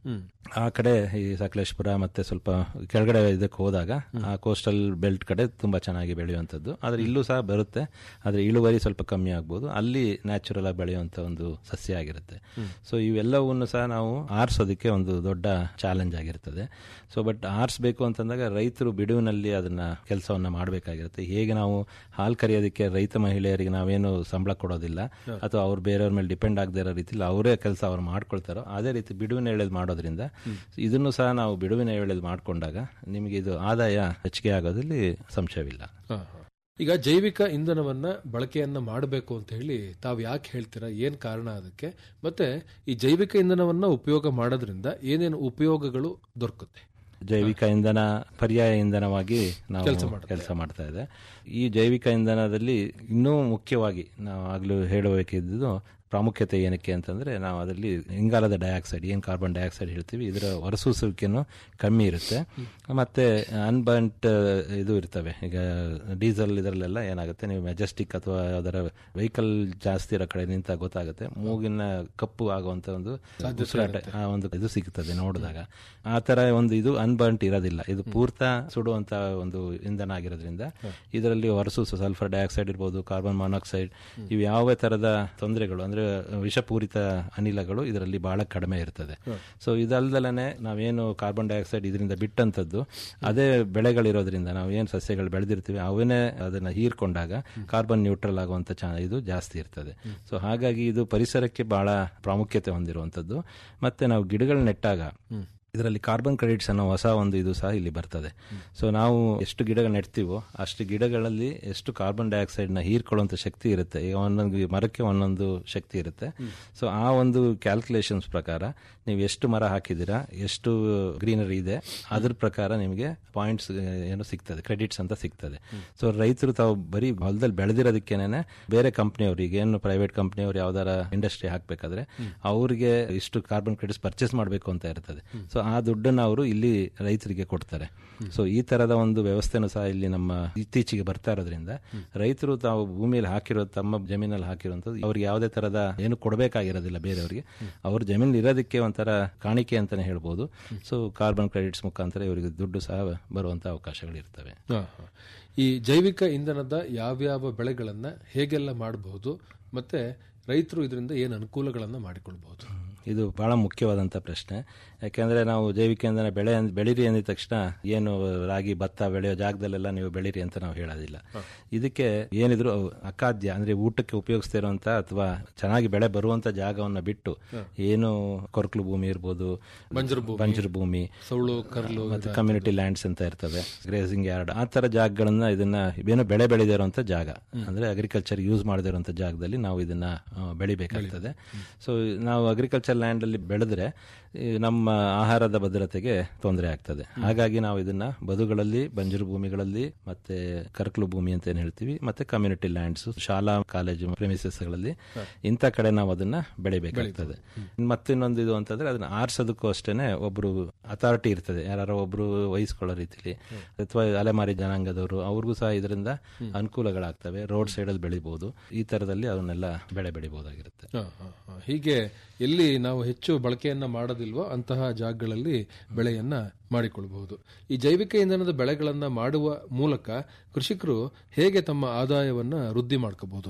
ಆ ಕಡೆ ಈ ಸಕಲೇಶ್ಪುರ ಮತ್ತೆ ಸ್ವಲ್ಪ ಕೆಳಗಡೆ ಇದಕ್ಕೆ ಹೋದಾಗ ಆ ಕೋಸ್ಟಲ್ ಬೆಲ್ಟ್ ಕಡೆ ತುಂಬಾ ಚೆನ್ನಾಗಿ ಬೆಳೆಯುವಂಥದ್ದು ಆದ್ರೆ ಇಲ್ಲೂ ಸಹ ಬರುತ್ತೆ ಆದ್ರೆ ಇಳುವರಿ ಸ್ವಲ್ಪ ಕಮ್ಮಿ ಆಗ್ಬೋದು ಅಲ್ಲಿ ನ್ಯಾಚುರಲ್ ಆಗಿ ಬೆಳೆಯುವಂತ ಒಂದು ಸಸ್ಯ ಆಗಿರುತ್ತೆ ಸೊ ಇವೆಲ್ಲವನ್ನು ಸಹ ನಾವು ಆರಿಸೋದಕ್ಕೆ ಒಂದು ದೊಡ್ಡ ಚಾಲೆಂಜ್ ಆಗಿರ್ತದೆ ಸೊ ಬಟ್ ಆರಿಸಬೇಕು ಅಂತಂದಾಗ ರೈತರು ಬಿಡುವಿನಲ್ಲಿ ಅದನ್ನ ಕೆಲಸವನ್ನ ಮಾಡಬೇಕಾಗಿರುತ್ತೆ ಹೇಗೆ ನಾವು ಹಾಲು ಕರೆಯೋದಕ್ಕೆ ರೈತ ಮಹಿಳೆಯರಿಗೆ ನಾವೇನು ಸಂಬಳ ಕೊಡೋದಿಲ್ಲ ಅಥವಾ ಅವ್ರು ಬೇರೆಯವ್ರ ಮೇಲೆ ಡಿಪೆಂಡ್ ಆಗದೆ ಇರೋ ರೀತಿಲಿ ಅವರೇ ಕೆಲಸ ಅವ್ರು ಮಾಡ್ಕೊಳ್ತಾರೋ ಅದೇ ರೀತಿ ಬಿಡುವಿನ ವೇಳೆಯಲ್ಲಿ ಮಾಡೋದ್ರಿಂದ ಇದನ್ನು ಸಹ ನಾವು ಬಿಡುವಿನ ವೇಳೆಯಲ್ಲಿ ಮಾಡಿಕೊಂಡಾಗ ನಿಮಗೆ ಇದು ಆದಾಯ ಹೆಚ್ಚಿಗೆ ಆಗೋದ್ರಲ್ಲಿ ಸಂಶಯವಿಲ್ಲ ಹಾ, ಹಾ. ಈಗ ಜೈವಿಕ ಇಂಧನವನ್ನ ಬಳಕೆಯನ್ನ ಮಾಡಬೇಕು ಅಂತ ಹೇಳಿ ತಾವು ಯಾಕೆ ಹೇಳ್ತೀರಾ ಏನ್ ಕಾರಣ ಅದಕ್ಕೆ ಮತ್ತೆ ಈ ಜೈವಿಕ ಇಂಧನವನ್ನ ಉಪಯೋಗ ಮಾಡೋದ್ರಿಂದ ಏನೇನು ಉಪಯೋಗಗಳು ದೊರಕುತ್ತೆ ಜೈವಿಕ ಇಂಧನ ಪರ್ಯಾಯ ಇಂಧನವಾಗಿ ನಾವು ಕೆಲ್ಸ ಮಾಡುತ್ತೆ. ಕೆಲಸ ಮಾಡ್ತಾ ಇದೆ ಈ ಜೈವಿಕ ಇಂಧನದಲ್ಲಿ ಇನ್ನೂ ಮುಖ್ಯವಾಗಿ ನಾವು ಆಗ್ಲೂ ಹೇಳಬೇಕಿದ್ದು ಪ್ರಾಮುಖ್ಯತೆ ಏನಕ್ಕೆ ಅಂತಂದ್ರೆ ನಾವು ಅದರಲ್ಲಿ ಇಂಗಾಲದ ಡೈಆಕ್ಸೈಡ್ ಏನು ಕಾರ್ಬನ್ ಡೈಆಕ್ಸೈಡ್ ಹೇಳ್ತೀವಿ ಇದರ ಹೊರಸೂಸುವಿಕೆನೂ ಕಮ್ಮಿ ಇರುತ್ತೆ ಮತ್ತೆ ಅನ್ಬಂಟ್ ಇದು ಇರ್ತವೆ ಈಗ ಡೀಸೆಲ್ ಇದರಲ್ಲೆಲ್ಲ ಏನಾಗುತ್ತೆ ನೀವು ಮೆಜೆಸ್ಟಿಕ್ ಅಥವಾ ಯಾವ್ದಾರ ವೆಹಿಕಲ್ ಜಾಸ್ತಿ ಇರೋ ಕಡೆ ನಿಂತಾಗ ಗೊತ್ತಾಗುತ್ತೆ ಮೂಗಿನ ಕಪ್ಪು ಆಗುವಂತ ಒಂದು ಉಸಿರಾಟ ಆ ಒಂದು ಇದು ಸಿಗ್ತದೆ ನೋಡಿದಾಗ ಆ ತರ ಒಂದು ಇದು ಅನ್ಬರ್ಂಟ್ ಇರೋದಿಲ್ಲ ಇದು ಪೂರ್ತ ಸುಡುವಂತ ಒಂದು ಇಂಧನ ಆಗಿರೋದ್ರಿಂದ ಇದರಲ್ಲಿ ಹೊರಸೂಸು ಸಲ್ಫರ್ ಡೈಆಕ್ಸೈಡ್ ಇರ್ಬೋದು ಕಾರ್ಬನ್ ಮಾನಾಕ್ಸೈಡ್ ಇವು ಯಾವ ತರದ ತೊಂದರೆಗಳು ಅಂದ್ರೆ ವಿಷಪೂರಿತ ಅನಿಲಗಳು ಇದರಲ್ಲಿ ಬಹಳ ಕಡಿಮೆ ಇರ್ತದೆ ಸೊ ಇದಲ್ದಲನೆ ನಾವೇನು ಕಾರ್ಬನ್ ಡೈಆಕ್ಸೈಡ್ ಇದರಿಂದ ಬಿಟ್ಟಂತದ್ದು ಅದೇ ಬೆಳೆಗಳಿರೋದ್ರಿಂದ ನಾವು ಏನು ಸಸ್ಯಗಳು ಬೆಳೆದಿರ್ತೀವಿ ಅವನ್ನೇ ಅದನ್ನ ಹೀರ್ಕೊಂಡಾಗ ಕಾರ್ಬನ್ ನ್ಯೂಟ್ರಲ್ ಆಗುವಂತ ಚಾ ಇದು ಜಾಸ್ತಿ ಇರ್ತದೆ ಸೊ ಹಾಗಾಗಿ ಇದು ಪರಿಸರಕ್ಕೆ ಬಹಳ ಪ್ರಾಮುಖ್ಯತೆ ಹೊಂದಿರುವಂತದ್ದು ಮತ್ತೆ ನಾವು ಗಿಡಗಳು ನೆಟ್ಟಾಗ ಇದರಲ್ಲಿ ಕಾರ್ಬನ್ ಕ್ರೆಡಿಟ್ಸ್ ಅನ್ನೋ ಹೊಸ ಒಂದು ಇದು ಸಹ ಇಲ್ಲಿ ಬರ್ತದೆ ಸೊ ನಾವು ಎಷ್ಟು ಗಿಡಗಳು ನೆಡ್ತೀವೋ ಅಷ್ಟು ಗಿಡಗಳಲ್ಲಿ ಎಷ್ಟು ಕಾರ್ಬನ್ ಡೈಆಕ್ಸೈಡ್ ನ ಹೀರ್ಕೊಳ್ಳುವಂತ ಶಕ್ತಿ ಇರುತ್ತೆ ಈಗ ಒಂದೊಂದು ಮರಕ್ಕೆ ಒಂದೊಂದು ಶಕ್ತಿ ಇರುತ್ತೆ ಸೊ ಆ ಒಂದು ಕ್ಯಾಲ್ಕುಲೇಷನ್ಸ್ ಪ್ರಕಾರ ನೀವು ಎಷ್ಟು ಮರ ಹಾಕಿದ್ದೀರಾ ಎಷ್ಟು ಗ್ರೀನರಿ ಇದೆ ಅದ್ರ ಪ್ರಕಾರ ನಿಮಗೆ ಪಾಯಿಂಟ್ಸ್ ಏನು ಸಿಗ್ತದೆ ಕ್ರೆಡಿಟ್ಸ್ ಅಂತ ಸಿಗ್ತದೆ ಸೊ ರೈತರು ತಾವು ಬರೀ ಹೊಲದಲ್ಲಿ ಬೆಳೆದಿರೋದಕ್ಕೇನೆ ಬೇರೆ ಕಂಪ್ನಿಯವ್ರಿಗೆ ಏನು ಪ್ರೈವೇಟ್ ಕಂಪ್ನಿಯವ್ರು ಯಾವ್ದಾರ ಇಂಡಸ್ಟ್ರಿ ಹಾಕ್ಬೇಕಾದ್ರೆ ಅವ್ರಿಗೆ ಇಷ್ಟು ಕಾರ್ಬನ್ ಕ್ರೆಡಿಟ್ಸ್ ಪರ್ಚೇಸ್ ಮಾಡಬೇಕು ಅಂತ ಇರ್ತದೆ ಸೊ ಆ ದುಡ್ಡನ್ನು ಅವರು ಇಲ್ಲಿ ರೈತರಿಗೆ ಕೊಡ್ತಾರೆ ಸೊ ಈ ತರದ ಒಂದು ವ್ಯವಸ್ಥೆನೂ ಸಹ ಇಲ್ಲಿ ನಮ್ಮ ಇತ್ತೀಚೆಗೆ ಬರ್ತಾ ಇರೋದ್ರಿಂದ ರೈತರು ತಾವು ಭೂಮಿಯಲ್ಲಿ ಹಾಕಿರೋ ತಮ್ಮ ಜಮೀನಲ್ಲಿ ಹಾಕಿರುವಂತದ್ದು ಅವ್ರಿಗೆ ಯಾವುದೇ ತರದ ಏನು ಕೊಡಬೇಕಾಗಿರೋದಿಲ್ಲ ಬೇರೆಯವರಿಗೆ ಅವ್ರ ಜಮೀನಲ್ಲಿ ಇರೋದಕ್ಕೆ ಒಂಥರ ಕಾಣಿಕೆ ಅಂತಾನೆ ಹೇಳ್ಬೋದು ಸೊ ಕಾರ್ಬನ್ ಕ್ರೆಡಿಟ್ಸ್ ಮುಖಾಂತರ ಇವರಿಗೆ ದುಡ್ಡು ಸಹ ಬರುವಂತ ಅವಕಾಶಗಳು ಇರ್ತವೆ ಹಾ, ಹಾ. ಈ ಜೈವಿಕ ಇಂಧನದ ಯಾವ್ಯಾವ ಬೆಳೆಗಳನ್ನ ಹೇಗೆಲ್ಲ ಮಾಡಬಹುದು ಮತ್ತೆ ರೈತರು ಇದರಿಂದ ಏನು ಅನುಕೂಲಗಳನ್ನ ಮಾಡಿಕೊಳ್ಬಹುದು ಇದು ಬಹಳ ಮುಖ್ಯವಾದಂಥ ಪ್ರಶ್ನೆ ಯಾಕೆಂದ್ರೆ ನಾವು ಜೈವಿಕ ಇಂಧನ ಬೆಳೆ ಅಂದ್- ಬೆಳೀರಿ ಅಂದಿದ ತಕ್ಷಣ ಏನು ರಾಗಿ ಭತ್ತ ಬೆಳೆಯೋ ಜಾಗದಲ್ಲೆಲ್ಲ ನೀವು ಬೆಳೀರಿ ಅಂತ ನಾವು ಹೇಳೋದಿಲ್ಲ ಇದಕ್ಕೆ ಏನಿದ್ರು ಅವು ಅಖಾದ್ಯ ಅಂದ್ರೆ ಊಟಕ್ಕೆ ಉಪಯೋಗಿಸ್ತಾ ಇರುವಂತ ಅಥವಾ ಚೆನ್ನಾಗಿ ಬೆಳೆ ಬರುವಂತ ಜಾಗವನ್ನ ಬಿಟ್ಟು ಏನು ಕೊರಕಲು ಭೂಮಿ ಇರ್ಬೋದು ಬಂಜರು ಭೂಮಿ, ಬಂಜರು ಭೂಮಿ ಸೌಳು ಕರ್ಲು ಮತ್ತೆ ಕಮ್ಯುನಿಟಿ ಲ್ಯಾಂಡ್ಸ್ ಅಂತ ಇರ್ತವೆ ಗ್ರೇಸಿಂಗ್ ಯಾರ್ಡ್ ಆ ತರ ಜಾಗಗಳನ್ನ ಇದನ್ನ ಏನು ಬೆಳೆ ಬೆಳೆದಿರುವಂತ ಜಾಗ ಅಂದ್ರೆ ಅಗ್ರಿಕಲ್ಚರ್ ಯೂಸ್ ಮಾಡದಿರುವಂತ ಜಾಗದಲ್ಲಿ ನಾವು ಇದನ್ನ ಆ, ಬೆಳಿಬೇಕಾಗ್ತದೆ ಸೊ ನಾವು ಅಗ್ರಿಕಲ್ಚರ್ ಲ್ಯಾಂಡ್ ಅಲ್ಲಿ ಬೆಳೆದ್ರೆ ಈ ನಮ್ಮ ಆಹಾರದ ಭದ್ರತೆಗೆ ತೊಂದರೆ ಆಗ್ತದೆ ಹಾಗಾಗಿ ನಾವು ಇದನ್ನ ಬದುಗಳಲ್ಲಿ ಬಂಜರು ಭೂಮಿಗಳಲ್ಲಿ ಮತ್ತೆ ಕರ್ಕಲು ಭೂಮಿ ಅಂತ ಏನ್ ಹೇಳ್ತೀವಿ ಮತ್ತೆ ಕಮ್ಯುನಿಟಿ ಲ್ಯಾಂಡ್ಸ್ ಶಾಲಾ ಕಾಲೇಜು ಪ್ರೆಮಿಸಸ್ ಗಳಲ್ಲಿ ಇಂಥ ಕಡೆ ನಾವು ಅದನ್ನ ಬೆಳಿಬೇಕಾಗ್ತದೆ ಮತ್ತಿನ್ನೊಂದು ಇದು ಅಂತಂದ್ರೆ ಅದನ್ನ ಆರಿಸೋದಕ್ಕೂ ಅಷ್ಟೇನೆ ಒಬ್ರು ಅಥಾರಿಟಿ ಇರ್ತದೆ ಯಾರು ಒಬ್ರು ವಹಿಸ್ಕೊಳ್ಳೋ ರೀತಿಲಿ ಅಥವಾ ಅಲೆಮಾರಿ ಜನಾಂಗದವರು ಅವ್ರಿಗೂ ಸಹ ಇದರಿಂದ ಅನುಕೂಲಗಳಾಗ್ತವೆ ರೋಡ್ ಸೈಡ್ ಅಲ್ಲಿ ಬೆಳಿಬಹುದು ಈ ತರದಲ್ಲಿ ಅವನ್ನೆಲ್ಲ ಬೆಳೆ ಬೆಳಿಬಹುದಾಗಿರುತ್ತೆ ಹಾ, ಹಾ, ಹಾ. ಹೀಗೆ ಎಲ್ಲಿ ನಾವು ಹೆಚ್ಚು ಬಳಕೆಯನ್ನ ಮಾಡೋದಿಲ್ವೋ ಅಂತಹ ಜಾಗಗಳಲ್ಲಿ ಬೆಳೆಯನ್ನ ಮಾಡಿಕೊಳ್ಳಬಹುದು ಈ ಜೈವಿಕ ಇಂಧನದ ಬೆಳೆಗಳನ್ನ ಮಾಡುವ ಮೂಲಕ ಕೃಷಿಕರು ಹೇಗೆ ತಮ್ಮ ಆದಾಯವನ್ನ ವೃದ್ಧಿ ಮಾಡ್ಕೋಬಹುದು ಅಂತೀರಿ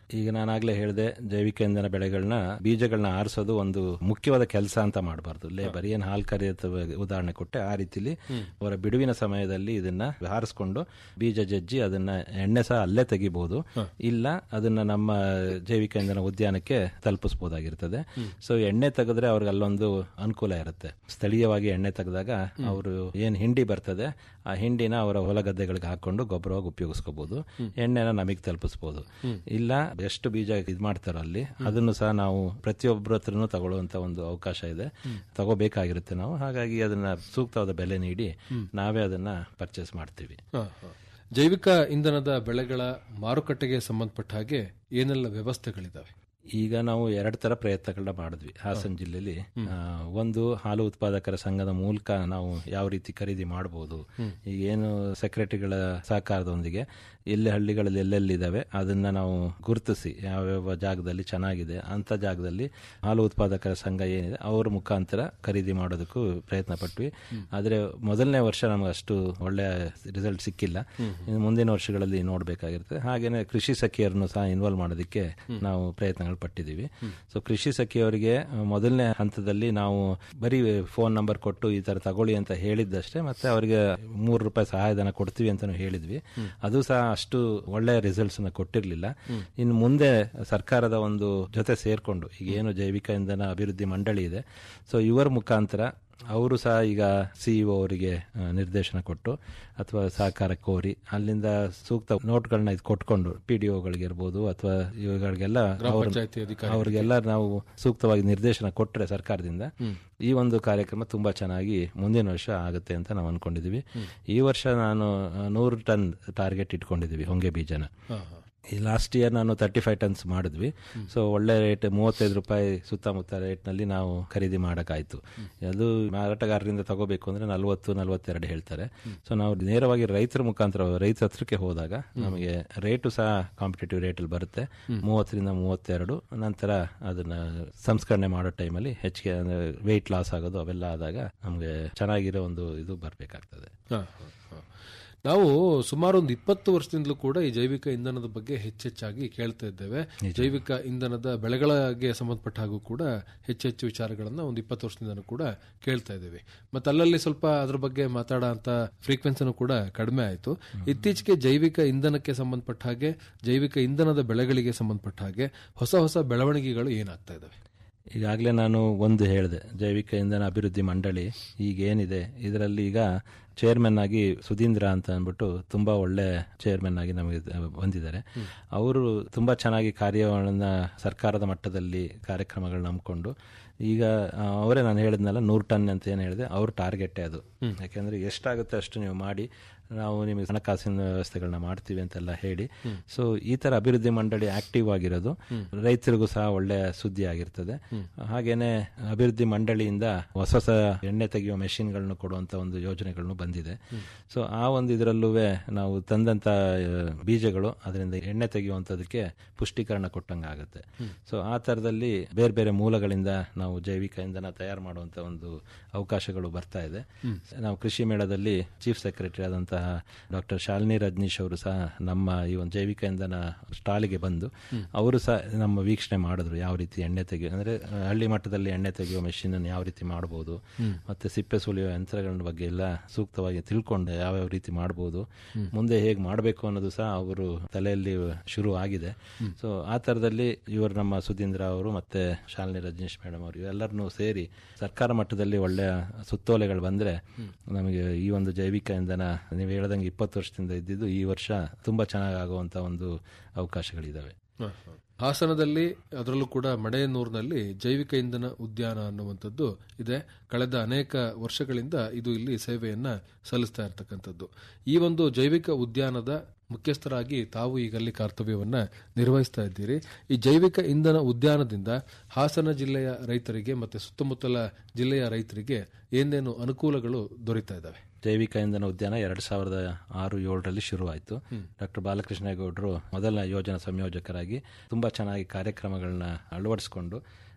ಈಗ ನಾನಾಗ್ಲೇ ಹೇಳಿದೆ ಜೈವಿಕ ಇಂಧನ ಬೆಳೆಗಳನ್ನ ಬೀಜಗಳನ್ನ ಆರಿಸೋದು ಒಂದು ಮುಖ್ಯವಾದ ಕೆಲಸ ಅಂತ ಮಾಡಬಾರ್ದು ಲೇಬರ್ ಏನ್ ಹಾಲ್ ಕರೆಯುತ್ತ ಉದಾಹರಣೆ ಕೊಟ್ಟೆ ಆ ರೀತಿಲಿ ಅವರ ಬಿಡುವಿನ ಸಮಯದಲ್ಲಿ ಇದನ್ನ ಹಾರಿಸ್ಕೊಂಡು ಬೀಜ ಜಜ್ಜಿ ಅದನ್ನ ಎಣ್ಣೆ ಸಹ ಅಲ್ಲೇ ತೆಗಿಬಹುದು ಇಲ್ಲ ಅದನ್ನ ನಮ್ಮ ಜೈವಿಕ ಇಂಧನ ಉದ್ಯಾನಕ್ಕೆ ತಲುಪಿಸಬಹುದಾಗಿರ್ತದೆ ಸೊ ಎಣ್ಣೆ ತೆಗೆದ್ರೆ ಅವ್ರಿಗೆ ಅಲ್ಲೊಂದು ಅನುಕೂಲ ಇರುತ್ತೆ ಸ್ಥಳೀಯವಾಗಿ ಎಣ್ಣೆ ತೆಗೆದಾಗ ಅವರು ಏನ್ ಹಿಂಡಿ ಬರ್ತದೆ ಆ ಹಿಂಡಿನ ಅವರ ಹೊಲ ಗದ್ದೆಗಳಿಗೆ ಹಾಕೊಂಡು ಗೊಬ್ಬರವಾಗಿ ಉಪಯೋಗಿಸ್ಕೋಬಹುದು ಎಣ್ಣೆನ ನಮಗೆ ತಲುಪಿಸಬಹುದು ಇಲ್ಲ ಎಷ್ಟು ಬೀಜ ಇದು ಮಾಡ್ತಾರೋ ಅಲ್ಲಿ ಅದನ್ನು ಸಹ ನಾವು ಪ್ರತಿಯೊಬ್ಬರ ಹತ್ರನೂ ತಗೊಳ್ಳುವಂತ ಒಂದು ಅವಕಾಶ ಇದೆ ತಗೋಬೇಕಾಗಿರುತ್ತೆ ನಾವು ಹಾಗಾಗಿ ಅದನ್ನ ಸೂಕ್ತವಾದ ಬೆಲೆ ನೀಡಿ ನಾವೇ ಅದನ್ನ ಪರ್ಚೇಸ್ ಮಾಡ್ತೀವಿ ಹ, ಹ. ಜೈವಿಕ ಇಂಧನದ ಬೆಳೆಗಳ ಮಾರುಕಟ್ಟೆಗೆ ಸಂಬಂಧಪಟ್ಟ ಹಾಗೆ ಏನೆಲ್ಲ ವ್ಯವಸ್ಥೆಗಳಿದಾವೆ ಈಗ ನಾವು ಎರಡು ತರ ಪ್ರಯತ್ನಗಳನ್ನ ಮಾಡಿದ್ವಿ ಹಾಸನ ಜಿಲ್ಲೆಯಲ್ಲಿ ಆ, ಒಂದು ಹಾಲು ಉತ್ಪಾದಕರ ಸಂಘದ ಮೂಲಕ ನಾವು ಯಾವ ರೀತಿ ಖರೀದಿ ಮಾಡಬಹುದು ಈಗ ಏನು ಸೆಕ್ರೆಟರಿಗಳ ಸಹಕಾರದೊಂದಿಗೆ ಎಲ್ಲಿ ಹಳ್ಳಿಗಳಲ್ಲಿ ಎಲ್ಲೆಲ್ಲಿದ್ದಾವೆ ಅದನ್ನ ನಾವು ಗುರುತಿಸಿ ಯಾವ್ಯಾವ ಜಾಗದಲ್ಲಿ ಚೆನ್ನಾಗಿದೆ ಅಂತ ಜಾಗದಲ್ಲಿ ಹಾಲು ಉತ್ಪಾದಕರ ಸಂಘ ಏನಿದೆ ಅವ್ರ ಮುಖಾಂತರ ಖರೀದಿ ಮಾಡೋದಕ್ಕೂ ಪ್ರಯತ್ನ ಪಟ್ವಿ ಆದ್ರೆ ಮೊದಲನೇ ವರ್ಷ ನಮ್ಗೆ ಅಷ್ಟು ಒಳ್ಳೆಯ ರಿಸಲ್ಟ್ ಸಿಕ್ಕಿಲ್ಲ ಇನ್ನು ಮುಂದಿನ ವರ್ಷಗಳಲ್ಲಿ ನೋಡಬೇಕಾಗಿರುತ್ತೆ ಹಾಗೇನೆ ಕೃಷಿ ಸಖಿಯರನ್ನು ಸಹ ಇನ್ವಾಲ್ವ್ ಮಾಡೋದಕ್ಕೆ ನಾವು ಪ್ರಯತ್ನಗಳು ಪಟ್ಟಿದ್ದೀವಿ ಸೊ ಕೃಷಿ ಸಖಿಯವರಿಗೆ ಆ, ಮೊದಲನೇ ಹಂತದಲ್ಲಿ ನಾವು ಬರೀ ಫೋನ್ ನಂಬರ್ ಕೊಟ್ಟು ಈ ತರ ತಗೊಳ್ಳಿ ಅಂತ ಹೇಳಿದ್ದಷ್ಟೇ ಮತ್ತೆ ಅವರಿಗೆ ಮೂರು ರೂಪಾಯಿ ಸಹಾಯಧನ ಕೊಡ್ತೀವಿ ಅಂತಾನು ಹೇಳಿದ್ವಿ ಅದು ಸಹ ಅಷ್ಟು ಒಳ್ಳೆಯ ರಿಸಲ್ಟ್ಸ್ ನ ಕೊಟ್ಟಿರಲಿಲ್ಲ ಇನ್ನು ಮುಂದೆ ಸರ್ಕಾರದ ಒಂದು ಜೊತೆ ಸೇರ್ಕೊಂಡು ಈಗ ಏನು ಜೈವಿಕ ಇಂಧನ ಅಭಿವೃದ್ಧಿ ಮಂಡಳಿ ಇದೆ ಸೊ ಇವರ ಮುಖಾಂತರ ಅವರು ಸಹ ಈಗ ಸಿಇಒ ಅವರಿಗೆ ಆ, ನಿರ್ದೇಶನ ಕೊಟ್ಟು ಅಥವಾ ಸಹಕಾರ ಕೋರಿ ಅಲ್ಲಿಂದ ಸೂಕ್ತ ನೋಟ್ಗಳನ್ನ ಇದು ಕೊಟ್ಕೊಂಡು ಪಿ ಡಿ ಒಗಳಿಗಿರ್ಬೋದು ಅಥವಾ ಇವುಗಳಿಗೆಲ್ಲ ಅವ್ರ- ಪಂಚಾಯತಿ ಅಧಿಕಾರಿಗಳಿಗೆ. ಅವ್ರಿಗೆಲ್ಲ ನಾವು ಸೂಕ್ತವಾಗಿ ನಿರ್ದೇಶನ ಕೊಟ್ಟರೆ ಸರ್ಕಾರದಿಂದ ಈ ಒಂದು ಕಾರ್ಯಕ್ರಮ ತುಂಬಾ ಚೆನ್ನಾಗಿ ಮುಂದಿನ ವರ್ಷ ಆಗುತ್ತೆ ಅಂತ ನಾವು ಅನ್ಕೊಂಡಿದೀವಿ ಈ ವರ್ಷ ನಾನು ಆ, ನೂರು ಟನ್ ಟಾರ್ಗೆಟ್ ಇಟ್ಕೊಂಡಿದೀವಿ ಹೊಂಗೆ ಬೀಜನ ಹ, ಹ. ಈ ಲಾಸ್ಟ್ ಇಯರ್ ನಾನು ತರ್ಟಿ ಫೈವ್ ಟನ್ಸ್ ಮಾಡಿದ್ವಿ ಸೊ ಒಳ್ಳೆ ರೇಟ್ ಮೂವತ್ತೈದು ರೂಪಾಯಿ ಸುತ್ತಮುತ್ತ ರೇಟ್ನಲ್ಲಿ ನಾವು ಖರೀದಿ ಮಾಡೋಕ್ಕಾಯ್ತು ಅದು ಮಾರಾಟಗಾರರಿಂದ ತಗೋಬೇಕು ಅಂದ್ರೆ ನಲ್ವತ್ತು ನಲ್ವತ್ತೆರಡು ಹೇಳ್ತಾರೆ ಸೊ ನಾವು ನೇರವಾಗಿ ರೈತರ ಮುಖಾಂತರ ರೈತರ ಹತ್ರಕ್ಕೆ ಹೋದಾಗ ನಮಗೆ ರೇಟು ಸಹ ಕಾಂಪಿಟೇಟಿವ್ ರೇಟಲ್ಲಿ ಬರುತ್ತೆ ಮೂವತ್ತರಿಂದ ಮೂವತ್ತೆರಡು ನಂತರ ಅದನ್ನ ಸಂಸ್ಕರಣೆ ಮಾಡೋ ಟೈಮಲ್ಲಿ ಹೆಚ್ಚಿಗೆ ವೆಯ್ಟ್ ಲಾಸ್ ಆಗೋದು ಅವೆಲ್ಲ ಆದಾಗ ನಮಗೆ ಚೆನ್ನಾಗಿರೋ ಒಂದು ಇದು ಬರಬೇಕಾಗ್ತದೆ ಹ, ಹ, ಹ. ನಾವು ಸುಮಾರು ಒಂದು ಇಪ್ಪತ್ತು ವರ್ಷದಿಂದಲೂ ಕೂಡ ಈ ಜೈವಿಕ ಇಂಧನದ ಬಗ್ಗೆ ಹೆಚ್ಚೆಚ್ಚಾಗಿ ಕೇಳ್ತಾ ಇದ್ದೇವೆ ಜೈವಿಕ ಇಂಧನದ ಬೆಳೆಗಳಿಗೆ ಸಂಬಂಧಪಟ್ಟ ಹಾಗೂ ಕೂಡ ಹೆಚ್ಚೆಚ್ಚು ವಿಚಾರಗಳನ್ನ ಒಂದು ಇಪ್ಪತ್ತು ವರ್ಷದಿಂದನೂ ಕೂಡ ಕೇಳ್ತಾ ಇದ್ದೇವೆ ಮತ್ತೆ ಅಲ್ಲಲ್ಲಿ ಸ್ವಲ್ಪ ಅದ್ರ ಬಗ್ಗೆ ಮಾತಾಡೋ ಅಂತ ಫ್ರೀಕ್ವೆನ್ಸಿನೂ ಕೂಡ ಕಡಿಮೆ ಆಯಿತು ಇತ್ತೀಚೆಗೆ ಜೈವಿಕ ಇಂಧನಕ್ಕೆ ಸಂಬಂಧಪಟ್ಟ ಹಾಗೆ ಜೈವಿಕ ಇಂಧನದ ಬೆಳೆಗಳಿಗೆ ಸಂಬಂಧಪಟ್ಟ ಹಾಗೆ ಹೊಸ ಹೊಸ ಬೆಳವಣಿಗೆಗಳು ಏನಾಗ್ತಾ ಇದಾವೆ ಈಗಾಗಲೇ ನಾನು ಒಂದು ಹೇಳಿದೆ ಜೈವಿಕ ಇಂಧನ ಅಭಿವೃದ್ಧಿ ಮಂಡಳಿ ಈಗ ಏನಿದೆ ಇದರಲ್ಲಿ ಈಗ ಚೇರ್ಮನ್ ಆಗಿ ಸುಧೀಂದ್ರ ಅಂತ ಅಂದ್ಬಿಟ್ಟು ತುಂಬಾ ಒಳ್ಳೆ ಚೇರ್ಮನ್ ಆಗಿ ನಮಗೆ ಬಂದಿದ್ದಾರೆ ಅವರು ತುಂಬಾ ಚೆನ್ನಾಗಿ ಕಾರ್ಯಗಳನ್ನ ಸರ್ಕಾರದ ಮಟ್ಟದಲ್ಲಿ ಕಾರ್ಯಕ್ರಮಗಳನ್ನ ನಂಬಿಕೊಂಡು ಈಗ ಆ, ಅವರೇ ನಾನು ಹೇಳಿದ್ನಲ್ಲ ನೂರು ಟನ್ ಅಂತ ಏನು ಹೇಳಿದೆ ಅವ್ರ ಟಾರ್ಗೆಟೇ ಅದು ಯಾಕೆಂದ್ರೆ ಎಷ್ಟಾಗುತ್ತೆ ಅಷ್ಟು ನೀವು ಮಾಡಿ ನಾವು ನಿಮಗೆ ಹಣಕಾಸಿನ ವ್ಯವಸ್ಥೆಗಳನ್ನ ಮಾಡ್ತೀವಿ ಅಂತೆಲ್ಲ ಹೇಳಿ ಸೊ ಈ ತರ ಅಭಿವೃದ್ಧಿ ಮಂಡಳಿ ಆಕ್ಟಿವ್ ಆಗಿರೋದು ರೈತರಿಗೂ ಸಹ ಒಳ್ಳೆಯ ಸುದ್ದಿ ಆಗಿರ್ತದೆ ಹಾಗೇನೆ ಅಭಿವೃದ್ಧಿ ಮಂಡಳಿಯಿಂದ ಹೊಸ ಹೊಸ ಎಣ್ಣೆ ತೆಗೆಯುವ ಮೆಷಿನ್ಗಳನ್ನು ಕೊಡುವಂತ ಒಂದು ಯೋಜನೆಗಳನ್ನು ಬಂದಿದೆ ಸೊ ಆ ಒಂದು ಇದರಲ್ಲೂ ನಾವು ತಂದಂತ ಆ, ಬೀಜಗಳು ಅದರಿಂದ ಎಣ್ಣೆ ತೆಗೆಯುವಂಥದಕ್ಕೆ ಪುಷ್ಟೀಕರಣ ಕೊಟ್ಟಂಗೆ ಆಗುತ್ತೆ ಸೊ ಆ ತರದಲ್ಲಿ ಬೇರೆ ಬೇರೆ ಮೂಲಗಳಿಂದ ನಾವು ಜೈವಿಕ ಇಂಧನ ತಯಾರು ಮಾಡುವಂತ ಒಂದು ಅವಕಾಶಗಳು ಬರ್ತಾ ಇದೆ ನಾವು ಕೃಷಿ ಮೇಳದಲ್ಲಿ ಚೀಫ್ ಸೆಕ್ರೆಟರಿ ಆದಂತಹ ಡಾಕ್ಟರ್ ಶಾಲಿನಿ ರಜನೀಶ್ ಅವರು ಸಹ ನಮ್ಮ ಈ ಒಂದು ಜೈವಿಕ ಇಂಧನ ಸ್ಟಾಲಿಗೆ ಬಂದು ಅವರು ಸಹ ನಮ್ಮ ವೀಕ್ಷಣೆ ಮಾಡಿದ್ರು ಯಾವ ರೀತಿ ಎಣ್ಣೆ ತೆಗೆಯೋ ಅಂದ್ರೆ ಆ, ಹಳ್ಳಿ ಮಟ್ಟದಲ್ಲಿ ಎಣ್ಣೆ ತೆಗೆಯುವ ಮೆಷಿನ್ ಅನ್ನು ಯಾವ ರೀತಿ ಮಾಡಬಹುದು ಮತ್ತೆ ಸಿಪ್ಪೆ ಸುಲಿಯುವ ಯಂತ್ರಗಳ ಬಗ್ಗೆ ಎಲ್ಲ ಸೂಕ್ತವಾಗಿ ತಿಳ್ಕೊಂಡು ಯಾವ್ಯಾವ ರೀತಿ ಮಾಡಬಹುದು ಮುಂದೆ ಹೇಗೆ ಮಾಡಬೇಕು ಅನ್ನೋದು ಸಹ ಅವರು ತಲೆಯಲ್ಲಿ ಶುರು ಆಗಿದೆ ಸೊ ಆ ತರದಲ್ಲಿ ಇವರು ನಮ್ಮ ಸುಧೀಂದ್ರ ಅವರು ಮತ್ತೆ ಶಾಲಿನಿ ರಜನೀಶ್ ಮೇಡಮ್ ಅವರು ಇವೆಲ್ಲರನ್ನೂ ಸೇರಿ ಸರ್ಕಾರ ಮಟ್ಟದಲ್ಲಿ ಒಳ್ಳೆಯ ಸುತ್ತೋಲೆಗಳು ಬಂದ್ರೆ ನಮಗೆ ಈ ಒಂದು ಜೈವಿಕ ಇಂಧನ ನೀವು ಹೇಳ್ದಂಗೆ ಇಪ್ಪತ್ತು ವರ್ಷದಿಂದ ಇದ್ದಿದ್ದು ಈ ವರ್ಷ ತುಂಬಾ ಚೆನ್ನಾಗಿ ಆಗುವಂತ ಒಂದು ಅವಕಾಶಗಳಿದಾವೆ ಹ, ಹ. ಹಾಸನದಲ್ಲಿ ಅದರಲ್ಲೂ ಕೂಡ ಮಡೆಯನೂರಿನಲ್ಲಿ ಜೈವಿಕ ಇಂಧನ ಉದ್ಯಾನ ಅನ್ನುವಂಥದ್ದು ಇದೆ ಕಳೆದ ಅನೇಕ ವರ್ಷಗಳಿಂದ ಇದು ಇಲ್ಲಿ ಸೇವೆಯನ್ನ ಸಲ್ಲಿಸ್ತಾ ಇರತಕ್ಕಂಥದ್ದು ಈ ಒಂದು ಜೈವಿಕ ಉದ್ಯಾನದ ಮುಖ್ಯಸ್ಥರಾಗಿ ತಾವು ಈಗಲ್ಲಿ ಕರ್ತವ್ಯವನ್ನ ನಿರ್ವಹಿಸ್ತಾ ಇದ್ದೀರಿ ಈ ಜೈವಿಕ ಇಂಧನ ಉದ್ಯಾನದಿಂದ ಹಾಸನ ಜಿಲ್ಲೆಯ ರೈತರಿಗೆ ಮತ್ತೆ ಸುತ್ತಮುತ್ತಲ ಜಿಲ್ಲೆಯ ರೈತರಿಗೆ ಏನೇನು ಅನುಕೂಲಗಳು ದೊರೀತಾ ಇದ್ದಾವೆ ಜೈವಿಕ ಇಂಧನ ಉದ್ಯಾನ ಎರಡ್ ಸಾವಿರದ ಆರು ಏಳರಲ್ಲಿ ಶುರುವಾಯಿತು ಡಾಕ್ಟರ್ ಬಾಲಕೃಷ್ಣ ಗೌಡರು ಮೊದಲ ಯೋಜನಾ ಸಂಯೋಜಕರಾಗಿ ತುಂಬಾ ಚೆನ್ನಾಗಿ ಕಾರ್ಯಕ್ರಮಗಳನ್ನ ಅಳವಡಿಸಿಕೊಂಡು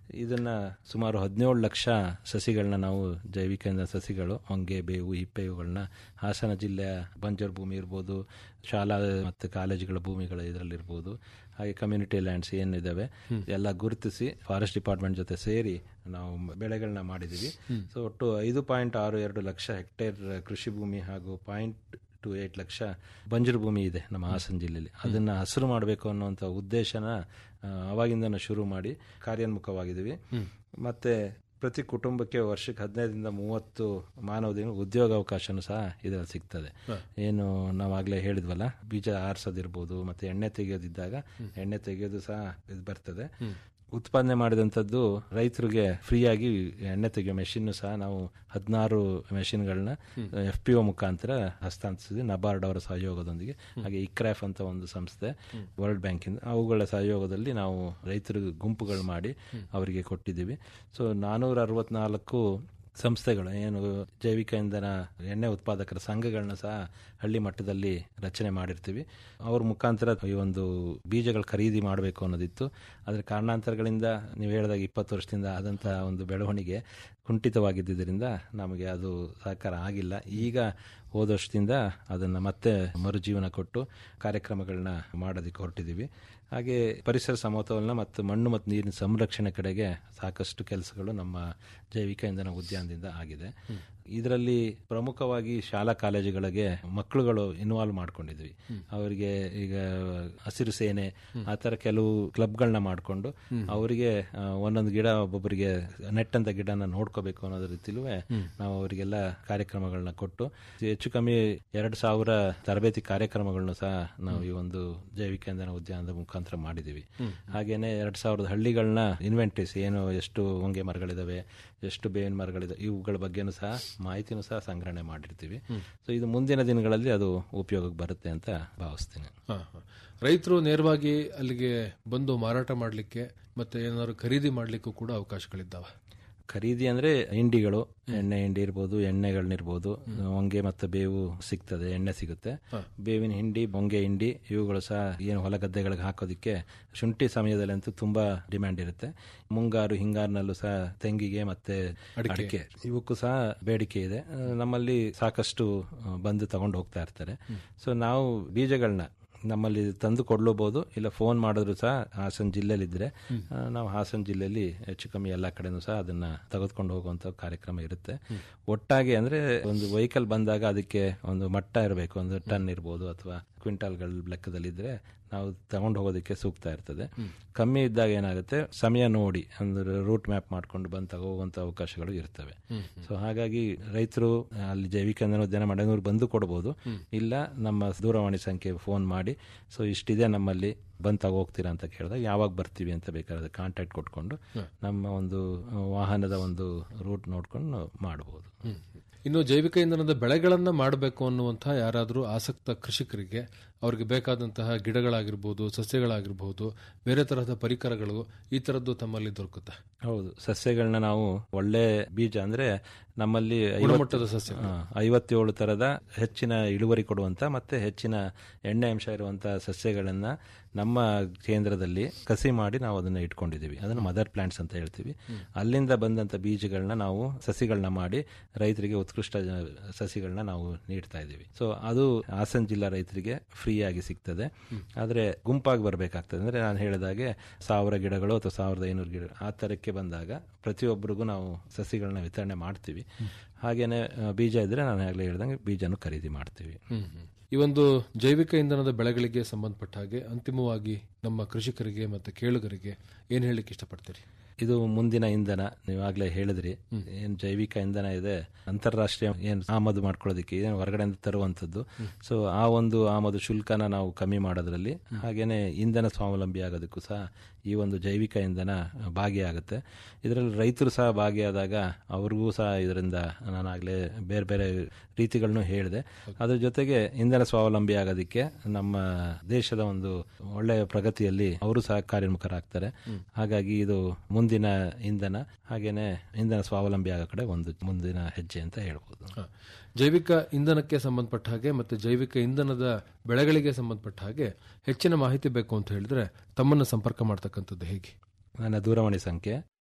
ಇದನ್ನ ಸುಮಾರು ಹದಿನೇಳು ಲಕ್ಷ ಸಸಿಗಳನ್ನ ನಾವು ಜೈವಿಕ ಇಂಧನ ಸಸಿಗಳು ಹೊಂಗೆ ಬೇವು ಹಿಪ್ಪೆ ಇವುಗಳನ್ನ ಹಾಸನ ಜಿಲ್ಲೆಯ ಬಂಜರ್ ಭೂಮಿ ಇರ್ಬೋದು ಶಾಲಾ ಮತ್ತು ಕಾಲೇಜುಗಳ ಭೂಮಿಗಳು ಇದರಲ್ಲಿರ್ಬೋದು ಹಾಗೆ ಕಮ್ಯುನಿಟಿ ಲ್ಯಾಂಡ್ಸ್ ಏನಿದಾವೆ ಎಲ್ಲ ಗುರುತಿಸಿ ಫಾರೆಸ್ಟ್ ಡಿಪಾರ್ಟ್ಮೆಂಟ್ ಜೊತೆ ಸೇರಿ ನಾವು ಬೆಳೆಗಳನ್ನ ಮಾಡಿದ್ದೀವಿ ಸೊ ಒಟ್ಟು ಐದು ಪಾಯಿಂಟ್ ಆರು ಎರಡು ಲಕ್ಷ ಹೆಕ್ಟೇರ್ ಕೃಷಿ ಭೂಮಿ ಹಾಗೂ ಪಾಯಿಂಟ್ ಟು ಏಟ್ ಲಕ್ಷ ಬಂಜರು ಭೂಮಿ ಇದೆ ನಮ್ಮ ಹಾಸನ ಜಿಲ್ಲೆಯಲ್ಲಿ ಅದನ್ನ ಹಸಿರು ಮಾಡಬೇಕು ಅನ್ನುವಂಥ ಉದ್ದೇಶನ ಆ, ಅವಾಗಿಂದನೂ ಶುರು ಮಾಡಿ ಕಾರ್ಯೋನ್ಮುಖವಾಗಿದ್ದೀವಿ ಮತ್ತೆ ಪ್ರತಿ ಕುಟುಂಬಕ್ಕೆ ವರ್ಷಕ್ಕೆ ಹದಿನೈದರಿಂದ ಮೂವತ್ತು ಮಾನವ ದಿನ ಉದ್ಯೋಗಾವಕಾಶನೂ ಸಹ ಇದರಲ್ಲಿ ಸಿಗ್ತದೆ ಏನು ನಾವಾಗಲೇ ಹೇಳಿದ್ವಲ್ಲ ಬೀಜ ಆರಿಸೋದಿರ್ಬೋದು ಮತ್ತೆ ಎಣ್ಣೆ ತೆಗೆಯೋದಿದ್ದಾಗ ಎಣ್ಣೆ ತೆಗೆಯೋದು ಸಹ ಇದು ಬರ್ತದೆ ಉತ್ಪಾದನೆ ಮಾಡಿದಂಥದ್ದು ರೈತರಿಗೆ ಫ್ರೀಯಾಗಿ ಎಣ್ಣೆ ತೆಗೆಯೋ ಮೆಷಿನ್ ಸಹ ನಾವು ಹದಿನಾರು ಮೆಷಿನ್ಗಳನ್ನ ಎಫ್ ಪಿ ಒ ಮುಖಾಂತರ ಹಸ್ತಾಂತರಿಸಿದ್ವಿ ನಬಾರ್ಡ್ ಅವರ ಸಹಯೋಗದೊಂದಿಗೆ ಹಾಗೆ ಇಕ್ರಾಫ್ ಅಂತ ಒಂದು ಸಂಸ್ಥೆ ವರ್ಲ್ಡ್ ಬ್ಯಾಂಕಿಂದ ಅವುಗಳ ಸಹಯೋಗದಲ್ಲಿ ನಾವು ರೈತರಿಗೆ ಗುಂಪುಗಳು ಮಾಡಿ ಅವರಿಗೆ ಕೊಟ್ಟಿದ್ದೀವಿ ಸೊ ನಾನೂರ ಅರವತ್ನಾಲ್ಕು ಸಂಸ್ಥೆಗಳು ಏನು ಜೈವಿಕ ಇಂಧನ ಎಣ್ಣೆ ಉತ್ಪಾದಕರ ಸಂಘಗಳನ್ನ ಸಹ ಹಳ್ಳಿ ಮಟ್ಟದಲ್ಲಿ ರಚನೆ ಮಾಡಿರ್ತೀವಿ ಅವ್ರ ಮುಖಾಂತರ ಈ ಒಂದು ಬೀಜಗಳು ಖರೀದಿ ಮಾಡಬೇಕು ಅನ್ನೋದಿತ್ತು ಆದರೆ ಕಾರಣಾಂತರಗಳಿಂದ ನೀವು ಹೇಳಿದಾಗ ಇಪ್ಪತ್ತು ವರ್ಷದಿಂದ ಆದಂಥ ಒಂದು ಬೆಳವಣಿಗೆ ಕುಂಠಿತವಾಗಿದ್ದರಿಂದ ನಮಗೆ ಅದು ಸಹಕಾರ ಆಗಿಲ್ಲ ಈಗ ಹೋದ ವರ್ಷದಿಂದ ಅದನ್ನು ಮತ್ತೆ ಮರುಜೀವನ ಕೊಟ್ಟು ಕಾರ್ಯಕ್ರಮಗಳನ್ನ ಮಾಡೋದಕ್ಕೆ ಹೊರಟಿದ್ದೀವಿ ಹಾಗೆ ಪರಿಸರ ಸಮತೋಲನ ಮತ್ತು ಮಣ್ಣು ಮತ್ತು ನೀರಿನ ಸಂರಕ್ಷಣೆ ಕಡೆಗೆ ಸಾಕಷ್ಟು ಕೆಲಸಗಳು ನಮ್ಮ ಜೈವಿಕ ಇಂಧನ ಉದ್ಯಾನದಿಂದ ಆಗಿದೆ ಇದರಲ್ಲಿ ಪ್ರಮುಖವಾಗಿ ಶಾಲಾ ಕಾಲೇಜುಗಳಿಗೆ ಮಕ್ಕಳುಗಳು ಇನ್ವಾಲ್ವ್ ಮಾಡ್ಕೊಂಡಿದ್ವಿ ಅವರಿಗೆ ಈಗ ಹಸಿರು ಸೇನೆ ಆ ಥರ ಕೆಲವು ಕ್ಲಬ್ಗಳನ್ನ ಮಾಡಿಕೊಂಡು ಅವರಿಗೆ ಆ, ಒಂದೊಂದು ಗಿಡ ಒಬ್ಬೊಬ್ಬರಿಗೆ ನೆಟ್ಟಂತ ಗಿಡನ ನೋಡ್ಕೋಬೇಕು ಅನ್ನೋದ್ರ ರೀತಿಲೂ ನಾವು ಅವರಿಗೆಲ್ಲ ಕಾರ್ಯಕ್ರಮಗಳನ್ನ ಕೊಟ್ಟು ಹೆಚ್ಚು ಕಮ್ಮಿ ಎರಡು ಸಾವಿರ ತರಬೇತಿ ಕಾರ್ಯಕ್ರಮಗಳನ್ನು ಸಹ ನಾವು ಈ ಒಂದು ಜೈವಿಕ ಇಂಧನ ಉದ್ಯಾನದ ಮುಖಾಂತರ ಮಾಡಿದ್ದೀವಿ ಹಾಗೇನೆ ಎರಡ್ ಸಾವಿರದ ಹಳ್ಳಿಗಳನ್ನ ಇನ್ವೆಂಟ್ರೀಸ್ ಏನು ಎಷ್ಟು ಹೊಂಗೆ ಮರಗಳಿದಾವೆ ಎಷ್ಟು ಬೇವಿನ ಮರಗಳಿದಾವೆ ಇವುಗಳ ಬಗ್ಗೆನೂ ಸಹ ಮಾಹಿತಿನೂ ಸಹ ಸಂಗ್ರಹಣೆ ಮಾಡಿರ್ತೀವಿ ಸೊ ಇದು ಮುಂದಿನ ದಿನಗಳಲ್ಲಿ ಅದು ಉಪಯೋಗಕ್ಕೆ ಬರುತ್ತೆ ಅಂತ ಭಾವಿಸ್ತೀನಿ ಹಾ, ಹಾ. ರೈತರು ನೇರವಾಗಿ ಅಲ್ಲಿಗೆ ಬಂದು ಮಾರಾಟ ಮಾಡಲಿಕ್ಕೆ ಮತ್ತೆ ಏನಾದ್ರು ಖರೀದಿ ಮಾಡಲಿಕ್ಕೂ ಕೂಡ ಅವಕಾಶಗಳಿದ್ದಾವೆ ಖರೀದಿ ಅಂದ್ರೆ ಹಿಂಡಿಗಳು ಎಣ್ಣೆ ಹಿಂಡಿ ಇರ್ಬೋದು ಎಣ್ಣೆಗಳನ್ನಿರ್ಬೋದು ಹೊಂಗೆ ಮತ್ತು ಬೇವು ಸಿಗ್ತದೆ ಎಣ್ಣೆ ಸಿಗುತ್ತೆ ಬೇವಿನ ಹಿಂಡಿ ಬೊಂಗೆ ಹಿಂಡಿ ಇವುಗಳು ಸಹ ಏನು ಹೊಲ ಗದ್ದೆಗಳಿಗೆ ಹಾಕೋದಕ್ಕೆ ಶುಂಠಿ ಸಮಯದಲ್ಲಂತೂ ತುಂಬಾ ಡಿಮ್ಯಾಂಡ್ ಇರುತ್ತೆ ಮುಂಗಾರು ಹಿಂಗಾರಿನಲ್ಲೂ ಸಹ ತೆಂಗಿಗೆ ಮತ್ತೆ ಅಡಿಕೆ ಇವಕ್ಕೂ ಸಹ ಬೇಡಿಕೆ ಇದೆ ಆ, ನಮ್ಮಲ್ಲಿ ಸಾಕಷ್ಟು ಆ, ಬಂದು ತಗೊಂಡು ಹೋಗ್ತಾ ಇರ್ತಾರೆ ಸೊ ನಾವು ಬೀಜಗಳನ್ನ ನಮ್ಮಲ್ಲಿ ತಂದು ಕೊಡ್ಲೂಬಹುದು ಇಲ್ಲ ಫೋನ್ ಮಾಡಿದ್ರು ಸಹ ಹಾಸನ ಜಿಲ್ಲೆಯಲ್ಲಿದ್ರೆ ಆ, ನಾವು ಹಾಸನ ಜಿಲ್ಲೆಯಲ್ಲಿ ಹೆಚ್ಚು ಕಮ್ಮಿ ಎಲ್ಲ ಕಡೆನೂ ಸಹ ಅದನ್ನ ತೆಗೆದುಕೊಂಡು ಹೋಗುವಂತ ಕಾರ್ಯಕ್ರಮ ಇರುತ್ತೆ ಒಟ್ಟಾಗಿ ಅಂದ್ರೆ ಒಂದು ವೆಹಿಕಲ್ ಬಂದಾಗ ಅದಕ್ಕೆ ಒಂದು ಮಟ್ಟ ಇರಬೇಕು ಒಂದು ಟನ್ ಇರ್ಬೋದು ಅಥವಾ ಕ್ವಿಂಟಾಲ್ಗಳ ಲೆಕ್ಕದಲ್ಲಿದ್ರೆ ನಾವು ತಗೊಂಡು ಹೋಗೋದಕ್ಕೆ ಸೂಕ್ತ ಇರ್ತದೆ ಕಮ್ಮಿ ಇದ್ದಾಗ ಏನಾಗುತ್ತೆ ಸಮಯ ನೋಡಿ ಅಂದ್ರೆ ರೂಟ್ ಮ್ಯಾಪ್ ಮಾಡ್ಕೊಂಡು ಬಂದು ತಗೋಗುವಂತ ಅವಕಾಶಗಳು ಇರ್ತವೆ ಸೊ ಹಾಗಾಗಿ ರೈತರು ಅಲ್ಲಿ ಜೈವಿಕ ಇಂಧನ ಉದ್ಯಾನ ಮಡನೂರು ಬಂದು ಕೊಡ್ಬೋದು ಇಲ್ಲ ನಮ್ಮ ದೂರವಾಣಿ ಸಂಖ್ಯೆ ಫೋನ್ ಮಾಡಿ ಸೊ ಇಷ್ಟಿದೆ ನಮ್ಮಲ್ಲಿ ಬಂದು ತಗೋಗ್ತೀರಾ ಅಂತ ಕೇಳಿದಾಗ ಯಾವಾಗ ಬರ್ತೀವಿ ಅಂತ ಬೇಕಾದ್ರೆ ಕಾಂಟ್ಯಾಕ್ಟ್ ಕೊಟ್ಕೊಂಡು ನಮ್ಮ ಒಂದು ಆ, ವಾಹನದ ಒಂದು ರೂಟ್ ನೋಡ್ಕೊಂಡು ಮಾಡಬಹುದು ಇನ್ನು ಜೈವಿಕ ಇಂಧನದ ಬೆಳೆಗಳನ್ನ ಮಾಡಬೇಕು ಅನ್ನುವಂತಹ ಯಾರಾದರೂ ಆಸಕ್ತ ಕೃಷಿಕರಿಗೆ ಅವ್ರಿಗೆ ಬೇಕಾದಂತಹ ಗಿಡಗಳಾಗಿರ್ಬೋದು ಸಸ್ಯಗಳಾಗಿರ್ಬೋದು ಬೇರೆ ತರಹದ ಪರಿಕರಗಳು ಈ ತರದ್ದು ತಮ್ಮಲ್ಲಿ ದೊರಕುತ್ತೆ ಹೌದು ಸಸ್ಯಗಳನ್ನ ನಾವು ಒಳ್ಳೆ ಬೀಜ ಅಂದ್ರೆ ನಮ್ಮಲ್ಲಿ ಐವತ್ತು- ಗುಣಮಟ್ಟದ ಸಸ್ಯ ಹಾ, ಐವತ್ತೇಳು ತರದ ಹೆಚ್ಚಿನ ಇಳುವರಿ ಕೊಡುವಂತ ಮತ್ತೆ ಹೆಚ್ಚಿನ ಎಣ್ಣೆ ಅಂಶ ಇರುವಂತ ಸಸ್ಯಗಳನ್ನ ನಮ್ಮ ಕೇಂದ್ರದಲ್ಲಿ ಕಸಿ ಮಾಡಿ ನಾವು ಅದನ್ನ ಇಟ್ಕೊಂಡಿದೀವಿ ಅದನ್ನ ಮದರ್ ಪ್ಲಾಂಟ್ಸ್ ಅಂತ ಹೇಳ್ತೀವಿ ಅಲ್ಲಿಂದ ಬಂದಂತ ಬೀಜಗಳನ್ನ ನಾವು ಸಸಿಗಳನ್ನ ಮಾಡಿ ರೈತರಿಗೆ ಉತ್ಕೃಷ್ಟ ಜ- ಸಸಿಗಳನ್ನ ನಾವು ನೀಡ್ತಾ ಇದ್ದೀವಿ ಸೊ ಅದು ಹಾಸನ ಜಿಲ್ಲಾ ರೈತರಿಗೆ ಫ್ರೀ ಆಗಿ ಸಿಗ್ತದೆ ಆದ್ರೆ ಗುಂಪಾಗಿ ಬರಬೇಕಾಗ್ತದೆ ಅಂದ್ರೆ ನಾನು ಹೇಳಿದಾಗೆ ಸಾವಿರ ಗಿಡಗಳು ಅಥವಾ ಸಾವಿರದ ಐನೂರು ಗಿಡ ಆ ತರಕ್ಕೆ ಬಂದಾಗ ಪ್ರತಿಯೊಬ್ಬರಿಗೂ ನಾವು ಸಸಿಗಳನ್ನ ವಿತರಣೆ ಮಾಡ್ತೀವಿ ಹಾಗೇನೆ ಆ, ಬೀಜ ಇದ್ರೆ ನಾನು ಆಗಲೇ ಹೇಳ್ದಂಗೆ ಬೀಜನೂ ಖರೀದಿ ಮಾಡ್ತೀವಿ ಈ ಒಂದು ಜೈವಿಕ ಇಂಧನದ ಬೆಳೆಗಳಿಗೆ ಸಂಬಂಧಪಟ್ಟ ಹಾಗೆ ಅಂತಿಮವಾಗಿ ನಮ್ಮ ಕೃಷಿಕರಿಗೆ ಮತ್ತು ಕೇಳುಗರಿಗೆ ಏನ್ ಹೇಳಲಿಕ್ಕೆ ಇಷ್ಟಪಡ್ತೀರಿ ಇದು ಮುಂದಿನ ಇಂಧನ ನೀವಾಗಲೇ ಹೇಳಿದ್ರಿ ಏನ್ ಜೈವಿಕ ಇಂಧನ ಇದೆ ಅಂತಾರಾಷ್ಟ್ರೀಯ ಏನ್ ಆಮದು ಮಾಡ್ಕೊಳ್ಳೋದಕ್ಕೆ ಏನು ಹೊರಗಡೆಯಿಂದ ತರುವಂತದ್ದು ಸೊ ಆ ಒಂದು ಆಮದು ಶುಲ್ಕನ ನಾವು ಕಮ್ಮಿ ಮಾಡೋದ್ರಲ್ಲಿ ಹಾಗೇನೆ ಇಂಧನ ಸ್ವಾವಲಂಬಿ ಆಗೋದಕ್ಕೂ ಸಹ ಈ ಒಂದು ಜೈವಿಕ ಇಂಧನ ಭಾಗಿಯಾಗುತ್ತೆ ಇದರಲ್ಲಿ ರೈತರು ಸಹ ಭಾಗಿಯಾದಾಗ ಅವ್ರಿಗೂ ಸಹ ಇದರಿಂದ ನಾನಾಗಲೇ ಬೇರೆ ಬೇರೆ ರೀತಿಗಳನ್ನು ಹೇಳಿದೆ ಅದ್ರ ಜೊತೆಗೆ ಇಂಧನ ಸ್ವಾವಲಂಬಿ ಆಗೋದಕ್ಕೆ ನಮ್ಮ ದೇಶದ ಒಂದು ಒಳ್ಳೆಯ ಪ್ರಗತಿಯಲ್ಲಿ ಅವರು ಸಹ ಕಾರ್ಯೋನ್ಮುಖರಾಗ್ತಾರೆ ಹಾಗಾಗಿ ಇದು ಮುಂದಿನ ಇಂಧನ ಹಾಗೇನೆ ಇಂಧನ ಸ್ವಾವಲಂಬಿ ಆಗೋ ಕಡೆ ಒಂದು ಮುಂದಿನ ಹೆಜ್ಜೆ ಅಂತ ಹೇಳ್ಬೋದು ಹ. ಜೈವಿಕ ಇಂಧನಕ್ಕೆ ಸಂಬಂಧಪಟ್ಟ ಹಾಗೆ ಮತ್ತು ಜೈವಿಕ ಇಂಧನದ ಬೆಳೆಗಳಿಗೆ ಸಂಬಂಧಪಟ್ಟ ಹಾಗೆ ಹೆಚ್ಚಿನ ಮಾಹಿತಿ ಬೇಕು ಅಂತ ಹೇಳಿದ್ರೆ ತಮ್ಮನ್ನು ಸಂಪರ್ಕ ಮಾಡ್ತಕ್ಕಂಥದ್ದು ಹೇಗೆ ನನ್ನ ದೂರವಾಣಿ ಸಂಖ್ಯೆ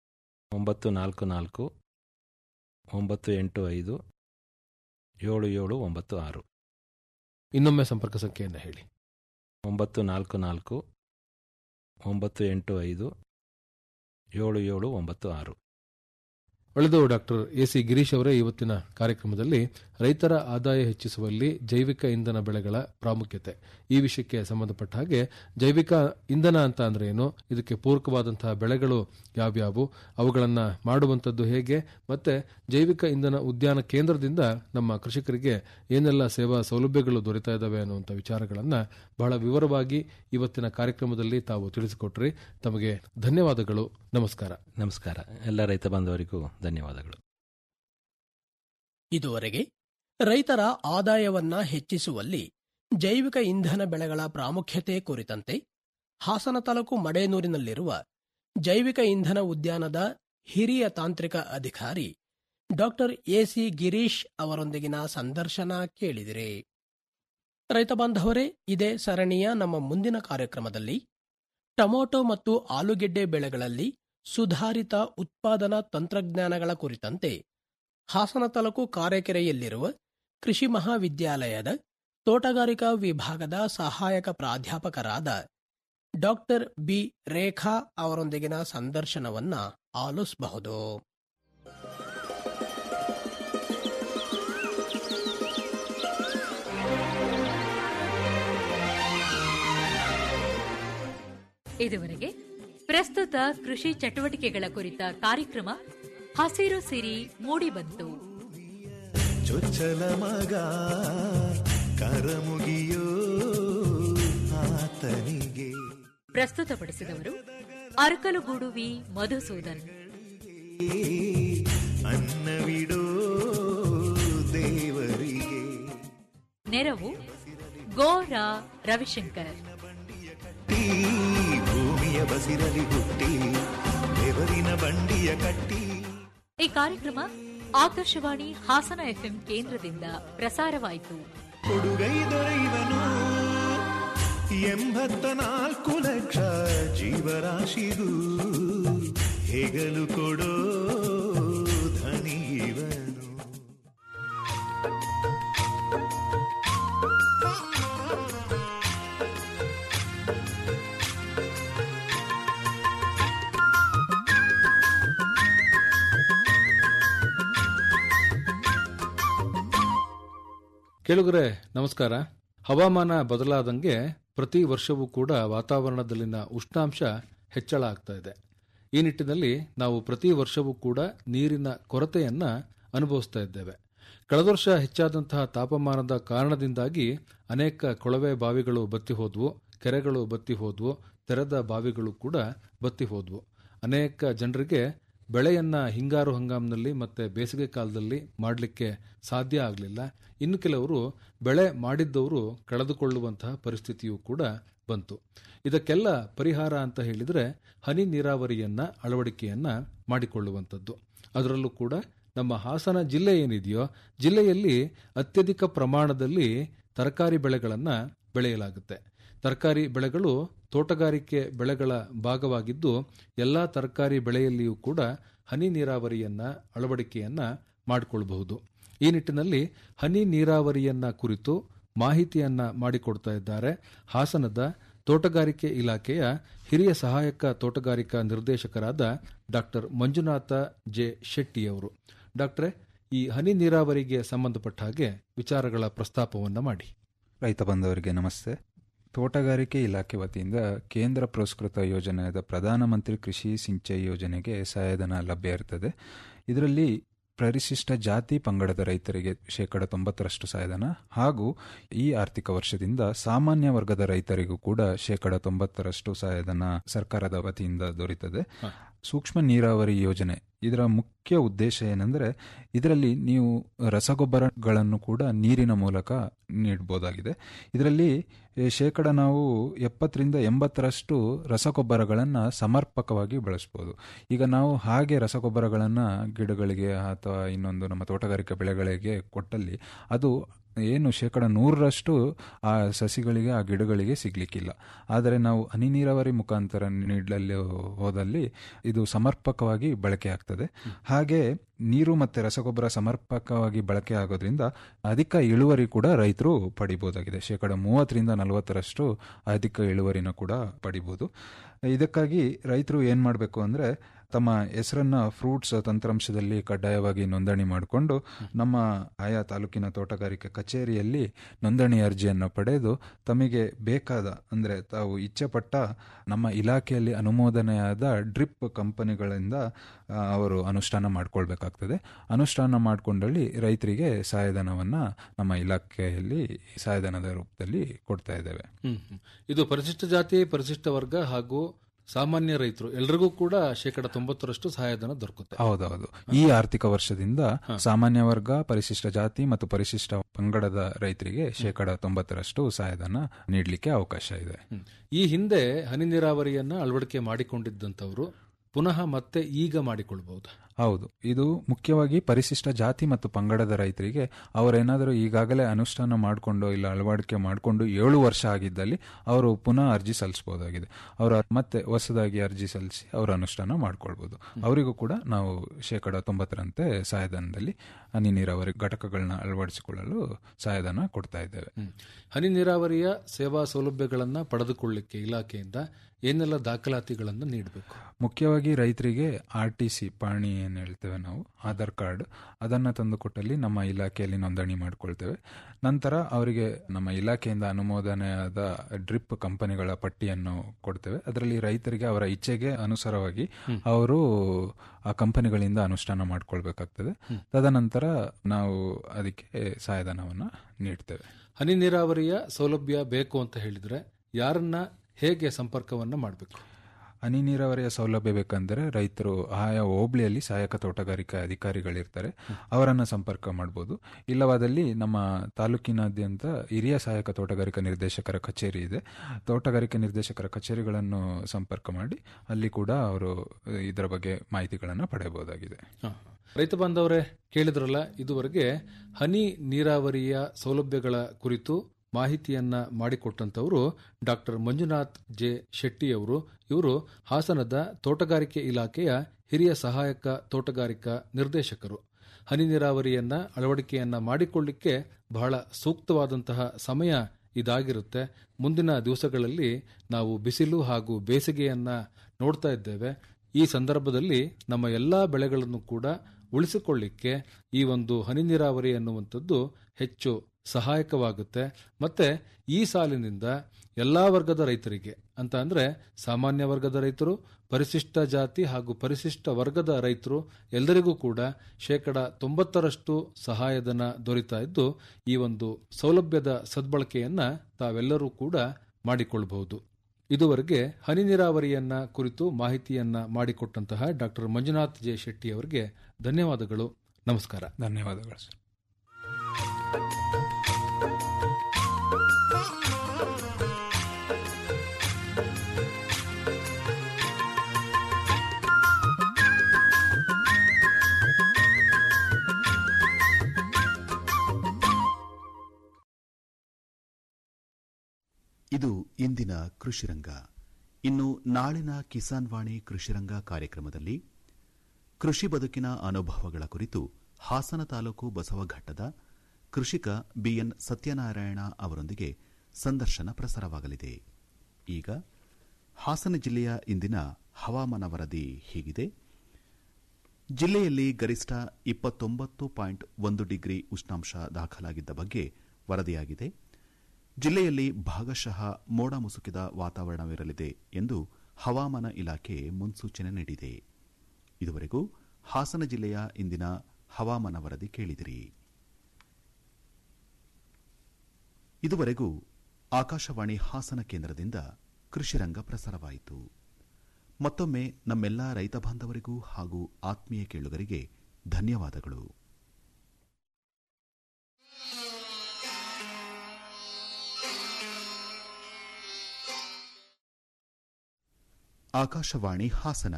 ಒಂಬತ್ತು ನಾಲ್ಕು ನಾಲ್ಕು ಒಂಬತ್ತು ಎಂಟು ಐದು ಏಳು ಏಳು ಒಂಬತ್ತು ಆರು ಇನ್ನೊಮ್ಮೆ ಸಂಪರ್ಕ ಸಂಖ್ಯೆಯನ್ನು ಹೇಳಿ ಒಂಬತ್ತು ನಾಲ್ಕು ನಾಲ್ಕು ಒಂಬತ್ತು ಎಂಟು ಐದು ಏಳು ಏಳು ಒಂಬತ್ತು ಆರು ಒಳ್ಳೆದು ಡಾಕ್ಟರ್ ಎ ಸಿ ಗಿರೀಶ್ ಅವರೇ ಇವತ್ತಿನ ಕಾರ್ಯಕ್ರಮದಲ್ಲಿ ರೈತರ ಆದಾಯ ಹೆಚ್ಚಿಸುವಲ್ಲಿ ಜೈವಿಕ ಇಂಧನ ಬೆಳೆಗಳ ಪ್ರಾಮುಖ್ಯತೆ ಈ ವಿಷಯಕ್ಕೆ ಸಂಬಂಧಪಟ್ಟ ಹಾಗೆ ಜೈವಿಕ ಇಂಧನ ಅಂತ ಅಂದ್ರೆ ಏನು ಇದಕ್ಕೆ ಪೂರಕವಾದಂತಹ ಬೆಳೆಗಳು ಯಾವ್ಯಾವು ಅವುಗಳನ್ನು ಮಾಡುವಂಥದ್ದು ಹೇಗೆ ಮತ್ತೆ ಜೈವಿಕ ಇಂಧನ ಉದ್ಯಾನ ಕೇಂದ್ರದಿಂದ ನಮ್ಮ ಕೃಷಿಕರಿಗೆ ಏನೆಲ್ಲ ಸೇವಾ ಸೌಲಭ್ಯಗಳು ದೊರೆತಾ ಇದ್ದಾವೆ ಅನ್ನುವಂಥ ವಿಚಾರಗಳನ್ನ ಬಹಳ ವಿವರವಾಗಿ ಇವತ್ತಿನ ಕಾರ್ಯಕ್ರಮದಲ್ಲಿ ತಾವು ತಿಳಿಸಿಕೊಟ್ರಿ ತಮಗೆ ಧನ್ಯವಾದಗಳು ನಮಸ್ಕಾರ ನಮಸ್ಕಾರ ಎಲ್ಲ ರೈತ ಬಾಂಧವರಿಗೂ ಧನ್ಯವಾದಗಳು ಇದುವರೆಗೆ ರೈತರ ಆದಾಯವನ್ನ ಹೆಚ್ಚಿಸುವಲ್ಲಿ ಜೈವಿಕ ಇಂಧನ ಬೆಳೆಗಳ ಪ್ರಾಮುಖ್ಯತೆ ಕುರಿತಂತೆ ಹಾಸನ ತಾಲೂಕು ಮಡೇನೂರಿನಲ್ಲಿರುವ ಜೈವಿಕ ಇಂಧನ ಉದ್ಯಾನದ ಹಿರಿಯ ತಾಂತ್ರಿಕ ಅಧಿಕಾರಿ ಡಾಕ್ಟರ್ ಎಸಿ ಗಿರೀಶ್ ಅವರೊಂದಿಗಿನ ಸಂದರ್ಶನ ಕೇಳಿದಿರಿ ರೈತ ಬಾಂಧವರೇ ಇದೇ ಸರಣಿಯ ನಮ್ಮ ಮುಂದಿನ ಕಾರ್ಯಕ್ರಮದಲ್ಲಿ ಟೊಮೊಟೊ ಮತ್ತು ಆಲೂಗೆಡ್ಡೆ ಬೆಳೆಗಳಲ್ಲಿ ಸುಧಾರಿತ ಉತ್ಪಾದನಾ ತಂತ್ರಜ್ಞಾನಗಳ ಕುರಿತಂತೆ ಹಾಸನ ತಾಲೂಕು ಕಾರೆಕೆರೆಯಲ್ಲಿರುವ ಕೃಷಿ ಮಹಾವಿದ್ಯಾಲಯದ ತೋಟಗಾರಿಕಾ ವಿಭಾಗದ ಸಹಾಯಕ ಪ್ರಾಧ್ಯಾಪಕರಾದ ಡಾಕ್ಟರ್ ಬಿ ರೇಖಾ ಅವರೊಂದಿಗಿನ ಸಂದರ್ಶನವನ್ನ ಆಲಿಸಬಹುದು ಇದುವರೆಗೆ ಪ್ರಸ್ತುತ ಕೃಷಿ ಚಟುವಟಿಕೆಗಳ ಕುರಿತ ಕಾರ್ಯಕ್ರಮ ಹಸಿರು ಸಿರಿ ಮೂಡಿಬಂತು ಚೊಚ್ಚಲ ಮಗ ಕರಮುಗಿಯೋ ಆತನಿಗೆ ಪ್ರಸ್ತುತಪಡಿಸಿದವರು ಅರಕಲಗೂಡು ವಿ ಮಧುಸೂದನ್ ಅನ್ನವಿಡೋ ದೇವರಿಗೆ ನೆರವು ಗೋರಾ ರವಿಶಂಕರ್ ಈ ಭೂಮಿಯ ಬಸಿರಲಿ ಹುಟ್ಟಿ ಬೆವರಿನ ಬಂಡಿಯ ಕಟ್ಟಿ ಈ ಕಾರ್ಯಕ್ರಮ ಆಕಾಶವಾಣಿ ಹಾಸನ ಎಫ್ಎಂ ಕೇಂದ್ರದಿಂದ ಪ್ರಸಾರವಾಯಿತು ಕೊಡುಗೈ ದೊರೆಯುವನು ಎಂಬತ್ತ ನಾಲ್ಕು ಲಕ್ಷ ಜೀವರಾಶಿಗೂ ಹೆಗಲು ಕೊಡೋ ಧನಿವನು ಕೇಳುಗರೆ ನಮಸ್ಕಾರ ಹವಾಮಾನ ಬದಲಾದಂಗೆ ಪ್ರತಿ ವರ್ಷವೂ ಕೂಡ ವಾತಾವರಣದಲ್ಲಿನ ಉಷ್ಣಾಂಶ ಹೆಚ್ಚಳ ಆಗ್ತಾ ಇದೆ ಈ ನಿಟ್ಟಿನಲ್ಲಿ ನಾವು ಪ್ರತಿ ವರ್ಷವೂ ಕೂಡ ನೀರಿನ ಕೊರತೆಯನ್ನ ಅನುಭವಿಸ್ತಾ ಇದ್ದೇವೆ ಕಳೆದ ವರ್ಷ ಹೆಚ್ಚಾದಂತಹ ತಾಪಮಾನದ ಕಾರಣದಿಂದಾಗಿ ಅನೇಕ ಕೊಳವೆ ಬಾವಿಗಳು ಬತ್ತಿ ಹೋದ್ವು ಕೆರೆಗಳು ಬತ್ತಿ ಹೋದ್ವು ತೆರೆದ ಬಾವಿಗಳು ಕೂಡ ಬತ್ತಿ ಹೋದ್ವು ಅನೇಕ ಜನರಿಗೆ ಬೆಳೆಯನ್ನ ಹಿಂಗಾರು ಹಂಗಾಮಿನಲ್ಲಿ ಮತ್ತೆ ಬೇಸಿಗೆ ಕಾಲದಲ್ಲಿ ಮಾಡಲಿಕ್ಕೆ ಸಾಧ್ಯ ಆಗಲಿಲ್ಲ ಇನ್ನು ಕೆಲವರು ಬೆಳೆ ಮಾಡಿದ್ದವರು ಕಳೆದುಕೊಳ್ಳುವಂತಹ ಪರಿಸ್ಥಿತಿಯೂ ಕೂಡ ಬಂತು ಇದಕ್ಕೆಲ್ಲ ಪರಿಹಾರ ಅಂತ ಹೇಳಿದ್ರೆ ಹನಿ ನೀರಾವರಿಯನ್ನ ಅಳವಡಿಕೆಯನ್ನ ಮಾಡಿಕೊಳ್ಳುವಂಥದ್ದು ಅದರಲ್ಲೂ ಕೂಡ ನಮ್ಮ ಹಾಸನ ಜಿಲ್ಲೆ ಏನಿದೆಯೋ ಜಿಲ್ಲೆಯಲ್ಲಿ ಅತ್ಯಧಿಕ ಪ್ರಮಾಣದಲ್ಲಿ ತರಕಾರಿ ಬೆಳೆಗಳನ್ನು ಬೆಳೆಯಲಾಗುತ್ತೆ ತರಕಾರಿ ಬೆಳೆಗಳು ತೋಟಗಾರಿಕೆ ಬೆಳೆಗಳ ಭಾಗವಾಗಿದ್ದು ಎಲ್ಲ ತರಕಾರಿ ಬೆಳೆಯಲ್ಲಿಯೂ ಕೂಡ ಹನಿ ನೀರಾವರಿಯನ್ನ ಅಳವಡಿಕೆಯನ್ನ ಮಾಡಿಕೊಳ್ಳಬಹುದು ಈ ನಿಟ್ಟಿನಲ್ಲಿ ಹನಿ ನೀರಾವರಿಯನ್ನ ಕುರಿತು ಮಾಹಿತಿಯನ್ನ ಮಾಡಿಕೊಡ್ತಾ ಇದ್ದಾರೆ ಹಾಸನದ ತೋಟಗಾರಿಕೆ ಇಲಾಖೆಯ ಹಿರಿಯ ಸಹಾಯಕ ತೋಟಗಾರಿಕಾ ನಿರ್ದೇಶಕರಾದ ಡಾಕ್ಟರ್ ಮಂಜುನಾಥ ಜೆ ಶೆಟ್ಟಿಯವರು ಡಾಕ್ಟ್ರೆ ಈ ಹನಿ ನೀರಾವರಿಗೆ ಸಂಬಂಧಪಟ್ಟ ಹಾಗೆ ವಿಚಾರಗಳ ಪ್ರಸ್ತಾಪವನ್ನ ಮಾಡಿ ರೈತ ಬಂಧುವರಿಗೆ ನಮಸ್ತೆ ತೋಟಗಾರಿಕೆ ಇಲಾಖೆ ವತಿಯಿಂದ ಕೇಂದ್ರ ಪುರಸ್ಕೃತ ಯೋಜನೆಯಾದ ಪ್ರಧಾನಮಂತ್ರಿ ಕೃಷಿ ಸಿಂಚಾಯಿ ಯೋಜನೆಗೆ ಸಹಾಯಧನ ಲಭ್ಯ ಇರ್ತದೆ ಇದರಲ್ಲಿ ಪರಿಶಿಷ್ಟ ಜಾತಿ ಪಂಗಡದ ರೈತರಿಗೆ ಶೇಕಡ ತೊಂಬತ್ತರಷ್ಟು ಸಹಾಯಧನ ಹಾಗೂ ಈ ಆರ್ಥಿಕ ವರ್ಷದಿಂದ ಸಾಮಾನ್ಯ ವರ್ಗದ ರೈತರಿಗೂ ಕೂಡ ಶೇಕಡ ತೊಂಬತ್ತರಷ್ಟು ಸಹಾಯಧನ ಸರ್ಕಾರದ ವತಿಯಿಂದ ದೊರೆಯುತ್ತದೆ ಸೂಕ್ಷ್ಮ ನೀರಾವರಿ ಯೋಜನೆ ಇದರ ಮುಖ್ಯ ಉದ್ದೇಶ ಏನಂದ್ರೆ ಇದರಲ್ಲಿ ನೀವು ರಸಗೊಬ್ಬರಗಳನ್ನು ಕೂಡ ನೀರಿನ ಮೂಲಕ ನೀಡಬಹುದಾಗಿದೆ ಇದರಲ್ಲಿ ಈ ಶೇಕಡ ನಾವು ಎಪ್ಪತ್ತರಿಂದ ಎಂಬತ್ತರಷ್ಟು ರಸಗೊಬ್ಬರಗಳನ್ನು ಸಮರ್ಪಕವಾಗಿ ಬಳಸ್ಬೋದು ಈಗ ನಾವು ಹಾಗೆ ರಸಗೊಬ್ಬರಗಳನ್ನು ಗಿಡಗಳಿಗೆ ಅಥವಾ ಇನ್ನೊಂದು ನಮ್ಮ ತೋಟಗಾರಿಕೆ ಬೆಳೆಗಳಿಗೆ ಕೊಟ್ಟಲ್ಲಿ ಅದು ಏನು ಶೇಕಡ ನೂರರಷ್ಟು ಆ ಸಸಿಗಳಿಗೆ ಆ ಗಿಡಗಳಿಗೆ ಸಿಗ್ಲಿಕ್ಕಿಲ್ಲ ಆದರೆ ನಾವು ಹನಿ ನೀರಾವರಿ ಮುಖಾಂತರ ನೀಡಲು ಹೋದಲ್ಲಿ ಇದು ಸಮರ್ಪಕವಾಗಿ ಬಳಕೆ ಆಗ್ತದೆ ಹಾಗೆ ನೀರು ಮತ್ತು ರಸಗೊಬ್ಬರ ಸಮರ್ಪಕವಾಗಿ ಬಳಕೆ ಆಗೋದ್ರಿಂದ ಅಧಿಕ ಇಳುವರಿ ಕೂಡ ರೈತರು ಪಡಿಬೋದಾಗಿದೆ ಶೇಕಡ ಮೂವತ್ತರಿಂದ ನಲವತ್ತರಷ್ಟು ಅಧಿಕ ಇಳುವರಿನ ಕೂಡ ಪಡಿಬೋದು ಇದಕ್ಕಾಗಿ ರೈತರು ಏನು ಮಾಡಬೇಕು ಅಂದರೆ ತಮ್ಮ ಹೆಸರನ್ನ ಫ್ರೂಟ್ಸ್ ತಂತ್ರಾಂಶದಲ್ಲಿ ಕಡ್ಡಾಯವಾಗಿ ನೋಂದಣಿ ಮಾಡಿಕೊಂಡು ನಮ್ಮ ಆಯಾ ತಾಲೂಕಿನ ತೋಟಗಾರಿಕೆ ಕಚೇರಿಯಲ್ಲಿ ನೋಂದಣಿ ಅರ್ಜಿಯನ್ನು ಪಡೆದು ತಮಗೆ ಬೇಕಾದ ಅಂದರೆ ತಾವು ಇಚ್ಛೆಪಟ್ಟ ನಮ್ಮ ಇಲಾಖೆಯಲ್ಲಿ ಅನುಮೋದನೆಯಾದ ಡ್ರಿಪ್ ಕಂಪನಿಗಳಿಂದ ಆ, ಅವರು ಅನುಷ್ಠಾನ ಮಾಡ್ಕೊಳ್ಬೇಕಾಗ್ತದೆ ಅನುಷ್ಠಾನ ಮಾಡಿಕೊಂಡಲ್ಲಿ ರೈತರಿಗೆ ಸಹಾಯಧನವನ್ನು ನಮ್ಮ ಇಲಾಖೆಯಲ್ಲಿ ಸಹಾಯಧನದ ರೂಪದಲ್ಲಿ ಕೊಡ್ತಾ ಇದ್ದೇವೆ ಹ್ಮ್ ಹ್ಮ್. ಇದು ಪರಿಶಿಷ್ಟ ಜಾತಿ ಪರಿಶಿಷ್ಟ ವರ್ಗ ಹಾಗೂ ಸಾಮಾನ್ಯ ರೈತರು ಎಲ್ರಿಗೂ ಕೂಡ ಶೇಕಡ ತೊಂಬತ್ತರಷ್ಟು ಸಹಾಯಧನ ದೊರಕುತ್ತೆ ಹೌದೌದು ಈ ಆರ್ಥಿಕ ವರ್ಷದಿಂದ ಸಾಮಾನ್ಯ ವರ್ಗ ಪರಿಶಿಷ್ಟ ಜಾತಿ ಮತ್ತು ಪರಿಶಿಷ್ಟ ಪಂಗಡದ ರೈತರಿಗೆ ಶೇಕಡ ತೊಂಬತ್ತರಷ್ಟು ಸಹಾಯಧನ ನೀಡಲಿಕ್ಕೆ ಅವಕಾಶ ಇದೆ ಹ್ಮ್. ಈ ಹಿಂದೆ ಹನಿ ನೀರಾವರಿಯನ್ನ ಅಳವಡಿಕೆ ಮಾಡಿಕೊಂಡಿದ್ದಂಥವ್ರು ಪುನಃ ಮತ್ತೆ ಈಗ ಮಾಡಿಕೊಳ್ಬಹುದು ಹೌದು ಇದು ಮುಖ್ಯವಾಗಿ ಪರಿಶಿಷ್ಟ ಜಾತಿ ಮತ್ತು ಪಂಗಡದ ರೈತರಿಗೆ ಅವರೇನಾದರೂ ಈಗಾಗಲೇ ಅನುಷ್ಠಾನ ಮಾಡಿಕೊಂಡು ಇಲ್ಲ ಅಳವಡಿಕೆ ಮಾಡಿಕೊಂಡು ಏಳು ವರ್ಷ ಆಗಿದ್ದಲ್ಲಿ ಅವರು ಪುನಃ ಅರ್ಜಿ ಸಲ್ಲಿಸಬಹುದಾಗಿದೆ ಅವರ ಮತ್ತೆ ಹೊಸದಾಗಿ ಅರ್ಜಿ ಸಲ್ಲಿಸಿ ಅವರು ಅನುಷ್ಠಾನ ಮಾಡ್ಕೊಳ್ಬೋದು ಅವರಿಗೂ ಕೂಡ ನಾವು ಶೇಕಡ ತೊಂಬತ್ತರಂತೆ ಸಹಾಯಧನದಲ್ಲಿ ಹನಿ ನೀರಾವರಿ ಘಟಕಗಳನ್ನ ಅಳವಡಿಸಿಕೊಳ್ಳಲು ಸಹಾಯಧನ ಕೊಡ್ತಾ ಇದ್ದೇವೆ ಹ್ಮ್. ಹನಿ ನೀರಾವರಿಯ ಸೇವಾ ಸೌಲಭ್ಯಗಳನ್ನ ಪಡೆದುಕೊಳ್ಳಿಕ್ಕೆ ಇಲಾಖೆಯಿಂದ ಏನೆಲ್ಲ ದಾಖಲಾತಿಗಳನ್ನು ನೀಡಬೇಕು ಮುಖ್ಯವಾಗಿ ರೈತರಿಗೆ ಆರ್ ಟಿ ಸಿ ಪಾಣಿ ಏನು ಹೇಳ್ತೇವೆ ನಾವು ಆಧಾರ್ ಕಾರ್ಡ್ ಅದನ್ನು ತಂದು ಕೊಟ್ಟಲ್ಲಿ ನಮ್ಮ ಇಲಾಖೆಯಲ್ಲಿ ನೋಂದಣಿ ಮಾಡ್ಕೊಳ್ತೇವೆ ನಂತರ ಅವರಿಗೆ ನಮ್ಮ ಇಲಾಖೆಯಿಂದ ಅನುಮೋದನೆಯಾದ ಡ್ರಿಪ್ ಕಂಪನಿಗಳ ಪಟ್ಟಿಯನ್ನು ಕೊಡ್ತೇವೆ ಅದರಲ್ಲಿ ರೈತರಿಗೆ ಅವರ ಇಚ್ಛೆಗೆ ಅನುಸಾರವಾಗಿ ಅವರು ಆ ಕಂಪನಿಗಳಿಂದ ಅನುಷ್ಠಾನ ಮಾಡ್ಕೊಳ್ಬೇಕಾಗ್ತದೆ ತದನಂತರ ನಾವು ಅದಕ್ಕೆ ಸಹಾಯಧನವನ್ನು ನೀಡ್ತೇವೆ ಹನಿ ನೀರಾವರಿಯ ಸೌಲಭ್ಯ ಬೇಕು ಅಂತ ಹೇಳಿದ್ರೆ ಯಾರನ್ನ ಹೇಗೆ ಸಂಪರ್ಕವನ್ನ ಮಾಡಬೇಕು ಹನಿ ನೀರಾವರಿಯ ಸೌಲಭ್ಯ ಬೇಕಂದರೆ ರೈತರು ಆಯಾ ಹೋಬಳಿಯಲ್ಲಿ ಸಹಾಯಕ ತೋಟಗಾರಿಕಾ ಅಧಿಕಾರಿಗಳಿರ್ತಾರೆ ಅವರನ್ನು ಸಂಪರ್ಕ ಮಾಡ್ಬೋದು ಇಲ್ಲವಾದಲ್ಲಿ ನಮ್ಮ ತಾಲೂಕಿನಾದ್ಯಂತ ಹಿರಿಯ ಸಹಾಯಕ ತೋಟಗಾರಿಕಾ ನಿರ್ದೇಶಕರ ಕಚೇರಿ ಇದೆ ತೋಟಗಾರಿಕೆ ನಿರ್ದೇಶಕರ ಕಚೇರಿಗಳನ್ನು ಸಂಪರ್ಕ ಮಾಡಿ ಅಲ್ಲಿ ಕೂಡ ಅವರು ಇದರ ಬಗ್ಗೆ ಮಾಹಿತಿಗಳನ್ನು ಪಡೆಯಬಹುದಾಗಿದೆ ರೈತ ಬಾಂಧವರೇ ಕೇಳಿದ್ರಲ್ಲ ಇದುವರೆಗೆ ಹನಿ ನೀರಾವರಿಯ ಸೌಲಭ್ಯಗಳ ಕುರಿತು ಮಾಹಿತಿಯನ್ನ ಮಾಡಿಕೊಟ್ಟಂತವರು ಡಾಕ್ಟರ್ ಮಂಜುನಾಥ್ ಜೆ ಶೆಟ್ಟಿ ಅವರು ಇವರು ಹಾಸನದ ತೋಟಗಾರಿಕೆ ಇಲಾಖೆಯ ಹಿರಿಯ ಸಹಾಯಕ ತೋಟಗಾರಿಕಾ ನಿರ್ದೇಶಕರು ಹನಿ ನೀರಾವರಿಯನ್ನ ಅಳವಡಿಕೆಯನ್ನ ಮಾಡಿಕೊಳ್ಳಿಕ್ಕೆ ಬಹಳ ಸೂಕ್ತವಾದಂತಹ ಸಮಯ ಇದಾಗಿರುತ್ತೆ ಮುಂದಿನ ದಿವಸಗಳಲ್ಲಿ ನಾವು ಬಿಸಿಲು ಹಾಗೂ ಬೇಸಿಗೆಯನ್ನ ನೋಡ್ತಾ ಇದ್ದೇವೆ ಈ ಸಂದರ್ಭದಲ್ಲಿ ನಮ್ಮ ಎಲ್ಲಾ ಬೆಳೆಗಳನ್ನು ಕೂಡ ಉಳಿಸಿಕೊಳ್ಳಿಕ್ಕೆ ಈ ಒಂದು ಹನಿ ನೀರಾವರಿ ಅನ್ನುವಂಥದ್ದು ಹೆಚ್ಚು ಸಹಾಯಕವಾಗುತ್ತೆ ಮತ್ತೆ ಈ ಸಾಲಿನಿಂದ ಎಲ್ಲಾ ವರ್ಗದ ರೈತರಿಗೆ ಅಂತ ಅಂದ್ರೆ ಸಾಮಾನ್ಯ ವರ್ಗದ ರೈತರು ಪರಿಶಿಷ್ಟ ಜಾತಿ ಹಾಗೂ ಪರಿಶಿಷ್ಟ ವರ್ಗದ ರೈತರು ಎಲ್ಲರಿಗೂ ಕೂಡ ಶೇಕಡ ತೊಂಬತ್ತರಷ್ಟು ಸಹಾಯಧನ ದೊರೀತಾ ಇದ್ದು ಈ ಒಂದು ಸೌಲಭ್ಯದ ಸದ್ಬಳಕೆಯನ್ನ ತಾವೆಲ್ಲರೂ ಕೂಡ ಮಾಡಿಕೊಳ್ಳಬಹುದು ಇದುವರೆಗೆ ಹನಿ ನೀರಾವರಿಯನ್ನ ಕುರಿತು ಮಾಹಿತಿಯನ್ನ ಮಾಡಿಕೊಟ್ಟಂತಹ ಡಾಕ್ಟರ್ ಮಂಜುನಾಥ್ ಜೆ ಶೆಟ್ಟಿ ಅವರಿಗೆ ಧನ್ಯವಾದಗಳು ನಮಸ್ಕಾರ ಧನ್ಯವಾದಗಳು ಸರ್ ಇದು ಇಂದಿನ ಕೃಷಿರಂಗ ಇನ್ನು ನಾಳಿನ ಕಿಸಾನ್ ವಾಣಿ ಕೃಷಿರಂಗ ಕಾರ್ಯಕ್ರಮದಲ್ಲಿ ಕೃಷಿ ಬದುಕಿನ ಅನುಭವಗಳ ಕುರಿತು ಹಾಸನ ತಾಲೂಕು ಬಸವಘಟ್ಟದ ಕೃಷಿಕ ಬಿಎನ್ ಸತ್ಯನಾರಾಯಣ ಅವರೊಂದಿಗೆ ಸಂದರ್ಶನ ಪ್ರಸಾರವಾಗಲಿದೆ ಈಗ ಹಾಸನ ಜಿಲ್ಲೆಯ ಇಂದಿನ ಹವಾಮಾನ ವರದಿ ಹೀಗಿದೆ ಜಿಲ್ಲೆಯಲ್ಲಿ ಗರಿಷ್ಠ ಇಪ್ಪತ್ತೊಂಬತ್ತು ಪಾಯಿಂಟ್ ಒಂದು ಡಿಗ್ರಿ ಉಷ್ಣಾಂಶ ದಾಖಲಾಗಿದ್ದ ಬಗ್ಗೆ ವರದಿಯಾಗಿದೆ ಜಿಲ್ಲೆಯಲ್ಲಿ ಭಾಗಶಃ ಮೋಡ ಮುಸುಕಿದ ವಾತಾವರಣವಿರಲಿದೆ ಎಂದು ಹವಾಮಾನ ಇಲಾಖೆ ಮುನ್ಸೂಚನೆ ನೀಡಿದೆ ಇದುವರೆಗೂ ಹಾಸನ ಜಿಲ್ಲೆಯ ಇಂದಿನ ಹವಾಮಾನ ವರದಿ ಕೇಳಿದಿರಿ ಇದುವರೆಗೂ ಆಕಾಶವಾಣಿ ಹಾಸನ ಕೇಂದ್ರದಿಂದ ಕೃಷಿರಂಗ ಪ್ರಸಾರವಾಯಿತು ಮತ್ತೊಮ್ಮೆ ನಮ್ಮೆಲ್ಲ ರೈತ ಬಾಂಧವರಿಗೂ ಹಾಗೂ ಆತ್ಮೀಯ ಕೇಳುಗರಿಗೆ ಧನ್ಯವಾದಗಳು ಆಕಾಶವಾಣಿ ಹಾಸನ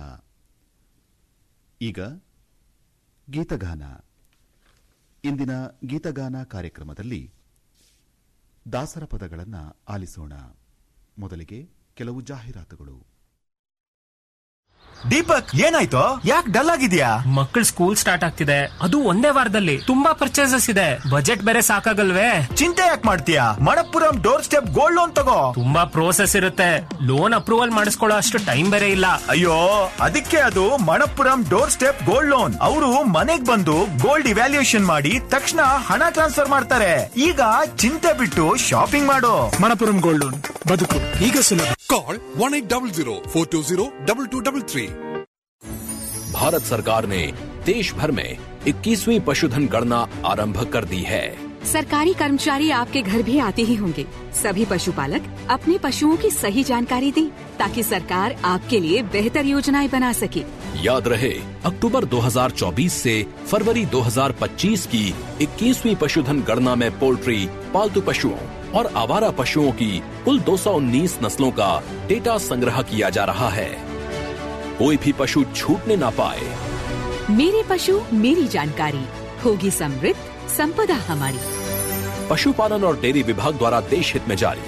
ಈಗ ಗೀತಗಾನ ಇಂದಿನ ಗೀತಗಾನ ಕಾರ್ಯಕ್ರಮದಲ್ಲಿ ದಾಸರ ಪದಗಳನ್ನು ಆಲಿಸೋಣ ಮೊದಲಿಗೆ ಕೆಲವು ಜಾಹೀರಾತುಗಳು ದೀಪಕ್ ಏನಾಯ್ತು ಯಾಕೆ ಡಲ್ ಆಗಿದ್ಯಾ ಮಕ್ಕಳ ಸ್ಕೂಲ್ ಸ್ಟಾರ್ಟ್ ಆಗ್ತಿದೆ ಅದು ಒಂದೇ ವಾರದಲ್ಲಿ ತುಂಬಾ ಪರ್ಚೇಸಸ್ ಇದೆ ಬಜೆಟ್ ಬೇರೆ ಸಾಕಾಗಲ್ವೇ ಚಿಂತೆ ಯಾಕೆ ಮಾಡ್ತೀಯಾ Manappuram door step gold loan ತಗೋ ತುಂಬಾ ಪ್ರೋಸೆಸ್ ಇರುತ್ತೆ ಲೋನ್ ಅಪ್ರೂವಲ್ ಮಾಡಿಸ್ಕೊಳ್ಳೋ ಅಷ್ಟು ಟೈಮ್ ಬೇರೆ ಇಲ್ಲ ಅಯ್ಯೋ ಅದಕ್ಕೆ ಅದು Manappuram door step gold loan ಅವರು ಮನೆಗ್ ಬಂದು ಗೋಲ್ಡ್ ಇವ್ಯಾಲ್ಯೂಯೇಷನ್ ಮಾಡಿ ತಕ್ಷಣ ಹಣ ಟ್ರಾನ್ಸ್ಫರ್ ಮಾಡ್ತಾರೆ ಈಗ ಚಿಂತೆ ಬಿಟ್ಟು ಶಾಪಿಂಗ್ ಮಾಡು ಮಣಪುರಂ ಗೋಲ್ಡ್ ಲೋನ್ ಬದುಕು ಈಗ ಸುಲಭ call one eight double zero four two zero double two double three Bharat सरकार ने देश भर में 21वीं पशुधन गणना आरंभ कर दी है सरकारी कर्मचारी आपके घर भी आते ही होंगे सभी पशुपालक अपने पशुओं की सही जानकारी दें ताकि सरकार आपके लिए बेहतर योजनाएं बना सके याद रहे अक्टूबर 2024 से फरवरी 2025 की 21वीं पशुधन गणना में पोल्ट्री पालतू पशुओं और आवारा पशुओं की कुल 219 नस्लों का डेटा संग्रह किया जा रहा है कोई भी पशु छूटने ना पाए मेरे पशु मेरी जानकारी होगी समृद्ध संपदा हमारी पशुपालन और डेयरी विभाग द्वारा देश हित में जारी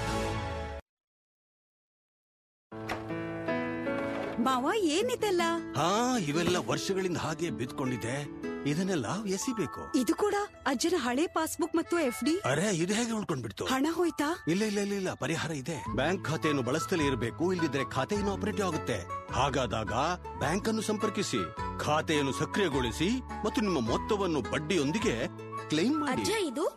ಮಾವ ಏನಿದೆಲ್ಲ ಹಾ ಇವೆಲ್ಲ ವರ್ಷಗಳಿಂದ ಹಾಗೆ ಬಿದ್ಕೊಂಡಿದೆ ಇದನ್ನೆಲ್ಲ ಎಸಿಬೇಕು ಇದು ಕೂಡ ಅಜ್ಜನ ಹಳೆ ಪಾಸ್ಬುಕ್ ಮತ್ತು ಎಫ್ ಡಿ ಅರೆ ಇದು ಹೇಗೆ ಉಳ್ಕೊಂಡ್ಬಿಡ್ತು ಹಣ ಹೋಯ್ತಾ ಇಲ್ಲ ಇಲ್ಲ ಇಲ್ಲ ಇಲ್ಲ ಪರಿಹಾರ ಇದೆ ಬ್ಯಾಂಕ್ ಖಾತೆಯನ್ನು ಬಳಸ್ತಲೇ ಇರಬೇಕು ಇಲ್ಲದಿದ್ರೆ ಖಾತೆ ಆಪರೇಟಿವ್ ಆಗುತ್ತೆ ಹಾಗಾದಾಗ ಬ್ಯಾಂಕ್ ಅನ್ನು ಸಂಪರ್ಕಿಸಿ ಖಾತೆಯನ್ನು ಸಕ್ರಿಯಗೊಳಿಸಿ ಮತ್ತು ನಿಮ್ಮ ಮೊತ್ತವನ್ನು ಬಡ್ಡಿಯೊಂದಿಗೆ ಕ್ಲೈಮ್ ಮಾಡಿ ಇದು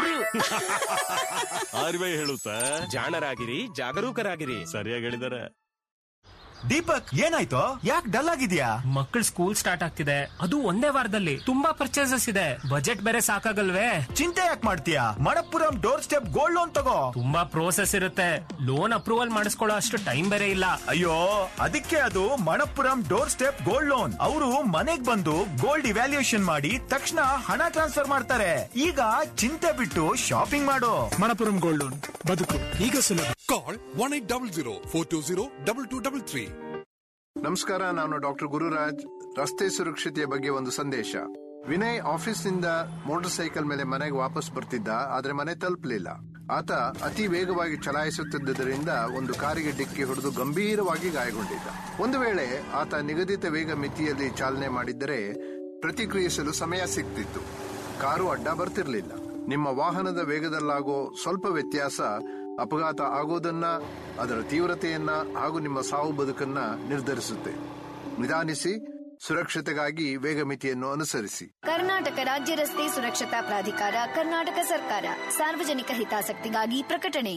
ಆರ್ವೇ ಹೇಳುತ್ತಾ ಜಾಣರಾಗಿರಿ ಜಾಗರೂಕರಾಗಿರಿ ಸರಿಯಾಗಿ ಹೇಳಿದಾರೆ ದೀಪಕ್ ಏನಾಯ್ತು ಯಾಕೆ ಡಲ್ ಆಗಿದ್ಯಾ ಮಕ್ಕಳ ಸ್ಕೂಲ್ ಸ್ಟಾರ್ಟ್ ಆಗ್ತಿದೆ ಅದು ಒಂದೇ ವಾರದಲ್ಲಿ ತುಂಬಾ ಪರ್ಚೇಸಸ್ ಇದೆ ಬಜೆಟ್ ಬೇರೆ ಸಾಕಾಗಲ್ವೇ ಚಿಂತೆ ಯಾಕೆ ಮಾಡ್ತೀಯಾ Manappuram door step gold loan ತಗೋ ತುಂಬಾ ಪ್ರೋಸೆಸ್ ಇರುತ್ತೆ ಲೋನ್ ಅಪ್ರೂವಲ್ ಮಾಡಿಸ್ಕೊಳ್ಳೋ ಅಷ್ಟು ಟೈಮ್ ಬೇರೆ ಇಲ್ಲ ಅಯ್ಯೋ ಅದಕ್ಕೆ ಅದು Manappuram door step gold loan ಅವರು ಮನೆಗ್ ಬಂದು ಗೋಲ್ಡ್ ಇವ್ಯಾಲ್ಯೂಯೇಷನ್ ಮಾಡಿ ತಕ್ಷಣ ಹಣ ಟ್ರಾನ್ಸ್ಫರ್ ಮಾಡ್ತಾರೆ ಈಗ ಚಿಂತೆ ಬಿಟ್ಟು ಶಾಪಿಂಗ್ ಮಾಡು ಮಣಪುರಂ ಗೋಲ್ಡ್ ಲೋನ್ ಬದುಕು ಈಗ ಸುಲಭ call one eight double zero four two zero double two double three ನಮಸ್ಕಾರ ನಾನು ಡಾಕ್ಟರ್ ಗುರುರಾಜ್ ರಸ್ತೆ ಸುರಕ್ಷತೆಯ ಬಗ್ಗೆ ಒಂದು ಸಂದೇಶ ವಿನಯ್ ಆಫೀಸ್ನಿಂದ ಮೋಟಾರ್ ಸೈಕಲ್ ಮೇಲೆ ಮನೆಗೆ ವಾಪಸ್ ಬರ್ತಿದ್ದ ಆದ್ರೆ ಮನೆ ತಲುಪಲಿಲ್ಲ ಆತ ಅತಿ ವೇಗವಾಗಿ ಚಲಾಯಿಸುತ್ತಿದ್ದರಿಂದ ಒಂದು ಕಾರಿಗೆ ಡಿಕ್ಕಿ ಹೊಡೆದು ಗಂಭೀರವಾಗಿ ಗಾಯಗೊಂಡಿದ್ದ ಒಂದು ವೇಳೆ ಆತ ನಿಗದಿತ ವೇಗ ಮಿತಿಯಲ್ಲಿ ಚಾಲನೆ ಮಾಡಿದ್ದರೆ ಪ್ರತಿಕ್ರಿಯಿಸಲು ಸಮಯ ಸಿಗ್ತಿತ್ತು ಕಾರು ಅಡ್ಡ ಬರ್ತಿರ್ಲಿಲ್ಲ ನಿಮ್ಮ ವಾಹನದ ವೇಗದಲ್ಲಾಗೋ ಸ್ವಲ್ಪ ವ್ಯತ್ಯಾಸ ಅಪಘಾತ ಆಗೋದನ್ನ ಅದರ ತೀವ್ರತೆಯನ್ನ ಹಾಗೂ ನಿಮ್ಮ ಸಾವು ಬದುಕನ್ನ ನಿರ್ಧರಿಸುತ್ತೆ ನಿಧಾನಿಸಿ ಸುರಕ್ಷತೆಗಾಗಿ ವೇಗ ಮಿತಿಯನ್ನು ಅನುಸರಿಸಿ ಕರ್ನಾಟಕ ರಾಜ್ಯ ರಸ್ತೆ ಸುರಕ್ಷತಾ ಪ್ರಾಧಿಕಾರ ಕರ್ನಾಟಕ ಸರ್ಕಾರ ಸಾರ್ವಜನಿಕ ಹಿತಾಸಕ್ತಿಗಾಗಿ ಪ್ರಕಟಣೆ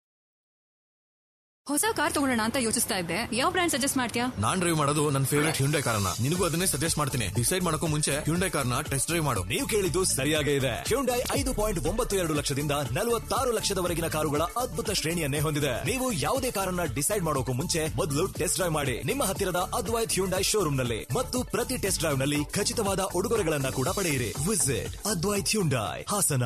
ಹೊಸ ಕಾರ್ ತಗೊಳ್ಳೋಣ ಅಂತ ಯೋಚಿಸ್ತಾ ಇದ್ದೆ ಯಾವ ಬ್ರ್ಯಾಂಡ್ ಸಜೆಸ್ಟ್ ಮಾಡ್ತೀಯಾ ನಾನ್ ಡ್ರೈವ್ ಮಾಡೋದು ನನ್ನ ಫೇವರೇಟ್ ಹ್ಯುಂಡೈ ಕಾರನ್ನ ನಿನಗೂ ಅದನ್ನೇ ಸಜೆಸ್ಟ್ ಮಾಡ್ತೀನಿ ಡಿಸೈಡ್ ಮಾಡಕ್ಕೂ ಮುಂಚೆ ಹ್ಯುಂಡೈ ಕಾರ್ನ ಟೆಸ್ಟ್ ಡ್ರೈವ್ ಮಾಡು ನೀವು ಕೇಳಿದ್ದು ಸರಿಯಾಗೇ ಇದೆ ಹ್ಯುಂಡೈ ಐದು ಪಾಯಿಂಟ್ ಒಂಬತ್ತು ಎರಡು ಲಕ್ಷದಿಂದ ನಲವತ್ತಾರು ಲಕ್ಷದವರೆಗಿನ ಕಾರುಗಳ ಅದ್ಭುತ ಶ್ರೇಣಿಯನ್ನೇ ಹೊಂದಿದೆ ನೀವು ಯಾವುದೇ ಕಾರನ್ನ ಡಿಸೈಡ್ ಮಾಡೋಕು ಮುಂಚೆ ಮೊದಲು ಟೆಸ್ಟ್ ಡ್ರೈವ್ ಮಾಡಿ ನಿಮ್ಮ ಹತ್ತಿರದ ಅದ್ವೈತ್ ಹ್ಯುಂಡೈ ಶೋರೂಮ್ ನಲ್ಲಿ ಮತ್ತು ಪ್ರತಿ ಟೆಸ್ಟ್ ಡ್ರೈವ್ ನಲ್ಲಿ ಖಚಿತವಾದ ಉಡುಗೊರೆಗಳನ್ನ ಕೂಡ ಪಡೆಯಿರಿ visit Advait Hyundai Hassan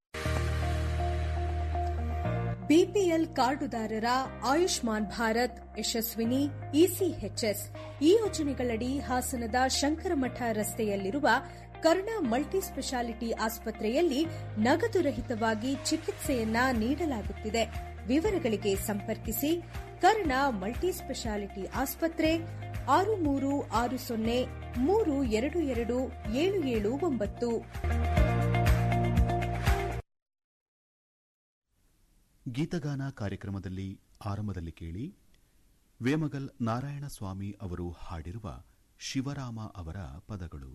BPL ಕಾರ್ಡುದಾರರ ಆಯುಷ್ಮಾನ್ ಭಾರತ್ ಯಶಸ್ವಿನಿ ಇಸಿಎಚ್ಎಸ್ ಈ ಯೋಜನೆಗಳಡಿ ಹಾಸನದ ಶಂಕರಮಠ ರಸ್ತೆಯಲ್ಲಿರುವ ಕರ್ಣ ಮಲ್ಟಿ ಸ್ಪೆಷಾಲಿಟಿ ಆಸ್ಪತ್ರೆಯಲ್ಲಿ ನಗದು ರಹಿತವಾಗಿ ಚಿಕಿತ್ಸೆಯನ್ನ ನೀಡಲಾಗುತ್ತಿದೆ ವಿವರಗಳಿಗೆ ಸಂಪರ್ಕಿಸಿ ಕರ್ಣ ಮಲ್ಟಿ ಸ್ಪೆಷಾಲಿಟಿ ಆಸ್ಪತ್ರೆ ಆರು ಮೂರು ಆರು ಸೊನ್ನೆ ಮೂರು ಎರಡು ಎರಡು ಏಳು ಏಳು ಒಂಬತ್ತು ಗೀತಗಾನ ಕಾರ್ಯಕ್ರಮದಲ್ಲಿ ಆರಂಭದಲ್ಲಿ ಕೇಳಿ ವೇಮಗಲ್ ನಾರಾಯಣ ಸ್ವಾಮಿ ಅವರು ಹಾಡಿರುವ ಶಿವರಾಮ ಅವರ ಪದಗಳು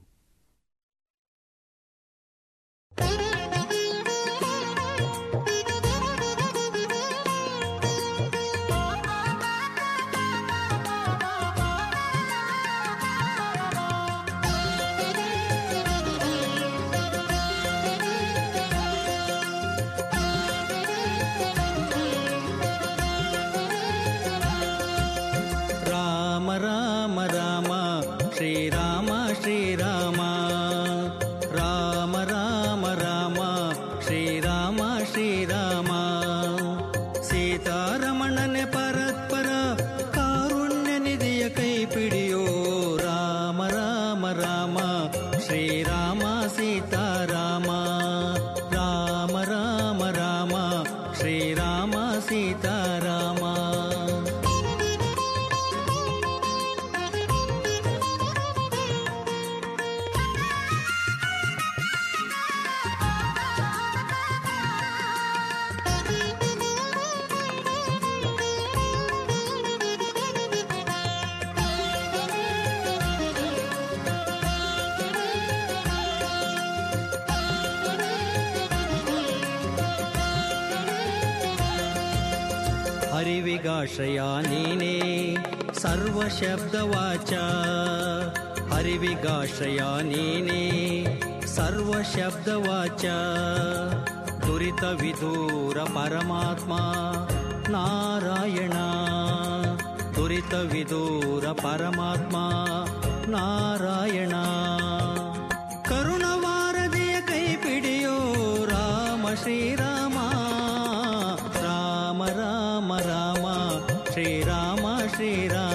ರಾಮ ರಾಮ ರಾಮ ಶ್ರೀರಾಮ ಶ್ರೀರಾಮ ಶ್ರೀರಾಮ ಸೀತಾರಾಮ ರಾಮ ರಾಮ ರಾಮ ಶ್ರೀರಾಮ ಸೀತಾರಾಮ ಹರಿವಿಗಾಶ್ರಯ ನೀನೇ ಸರ್ವಶಬ್ದವಾಚ ಹರಿವಿಗಾಶ್ರಯ ನೀನೇ ಸರ್ವಶಬ್ದವಾಚ ದುರಿತ ವಿದೂರ ಪರಮಾತ್ಮ ನಾರಾಯಣ ದುರಿತ ವಿದೂರ ಪರಮಾತ್ಮ ನಾರಾಯಣ ಕರುಣವಾರದೆಯ ಕೈ ಪಿಡಿಯೋ ರಾಮ ಶ್ರೀರಾಮ ರಾಮ ರಾಮ ರಾಮ ಶ್ರೀರಾಮ ಶ್ರೀರಾಮ